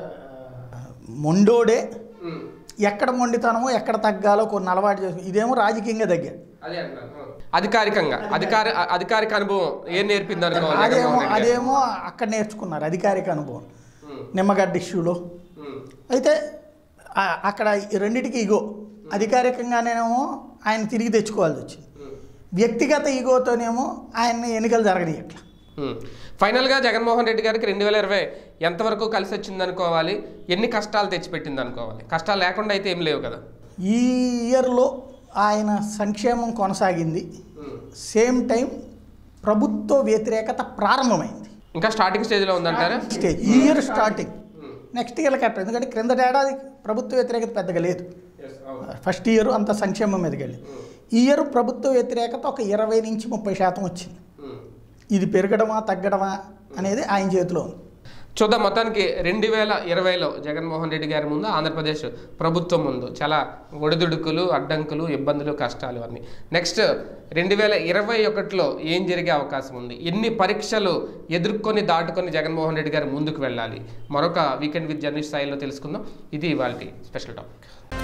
మొండోడే ఉమ్. ఎక్కడ మొండితనమో ఎక్కడ తగ్గాలో కొన్ని అలవాటు చేసుకుని ఇదేమో రాజకీయంగా తగ్గాడు అదే అంటున్నాను. అధికారికంగా అధికార అ- అధికారిక అనుభవం ఏం నేర్పింది అనుకోవాలి అదేమో జగన్మోహన్ రెడ్డి గారు? అదేమో అక్కడ నేర్చుకున్నారు అధికారిక అనుభవం ఉమ్. నిమ్మగడ్డ ఇష్యూలో ఉమ్. అయితే ఆ- అక్కడ ఈ రెండిటికి ఇగో అధికారికంగానేమో ఆయన తిరిగి తెచ్చుకోవాల్సి వచ్చింది ఉమ్. వ్యక్తిగత ఈగోతోనేమో ఆయన్ని ఎన్నికలు జరగనీయట్ల ఉమ్. ఫైనల్గా జగన్మోహన్ రెడ్డి గారికి రెండు వేల ఇరవై ఎంతవరకు కలిసి వచ్చింది అనుకోవాలి ఎన్ని కష్టాలు తెచ్చిపెట్టింది అనుకోవాలి కష్టాలు లేకుండా అయితే ఏం లేవు కదా ఈ ఇయర్లో ఆయన సంక్షేమం కొనసాగింది సేమ్ టైం ప్రభుత్వ వ్యతిరేకత ప్రారంభమైంది ఇంకా స్టార్టింగ్ స్టేజ్లో ఉందంటారా స్టేజ్ ఈ ఇయర్ స్టార్టింగ్ నెక్స్ట్ ఇయర్ కట్ట ఎందుకంటే క్రిందట ఏడాది ప్రభుత్వ వ్యతిరేకత పెద్దగా లేదు ఫస్ట్ ఇయర్ అంత సంక్షేమం మీదకి వెళ్ళి ఈ ఇయర్ ప్రభుత్వ వ్యతిరేకత ఒక ఇరవై నుంచి ముప్పై శాతం వచ్చింది ఇది పెరగడమా తగ్గడమా అనేది ఆయన చేతిలో ఉంది చూద్దాం మొత్తానికి రెండు వేల ఇరవైలో జగన్మోహన్ రెడ్డి గారి ముందు ఆంధ్రప్రదేశ్ ప్రభుత్వం ముందు చాలా ఒడిదుడుకులు అడ్డంకులు ఇబ్బందులు కష్టాలు అన్నీ నెక్స్ట్ రెండు వేల ఇరవై ఒకటిలో ఏం జరిగే అవకాశం ఉంది ఎన్ని పరీక్షలు ఎదుర్కొని దాటుకొని జగన్మోహన్ రెడ్డి గారు ముందుకు వెళ్ళాలి మరొక వీకెండ్ విత్ జర్నలిస్ట్ స్థాయిలో తెలుసుకుందాం ఇది ఇవాళ స్పెషల్ టాపిక్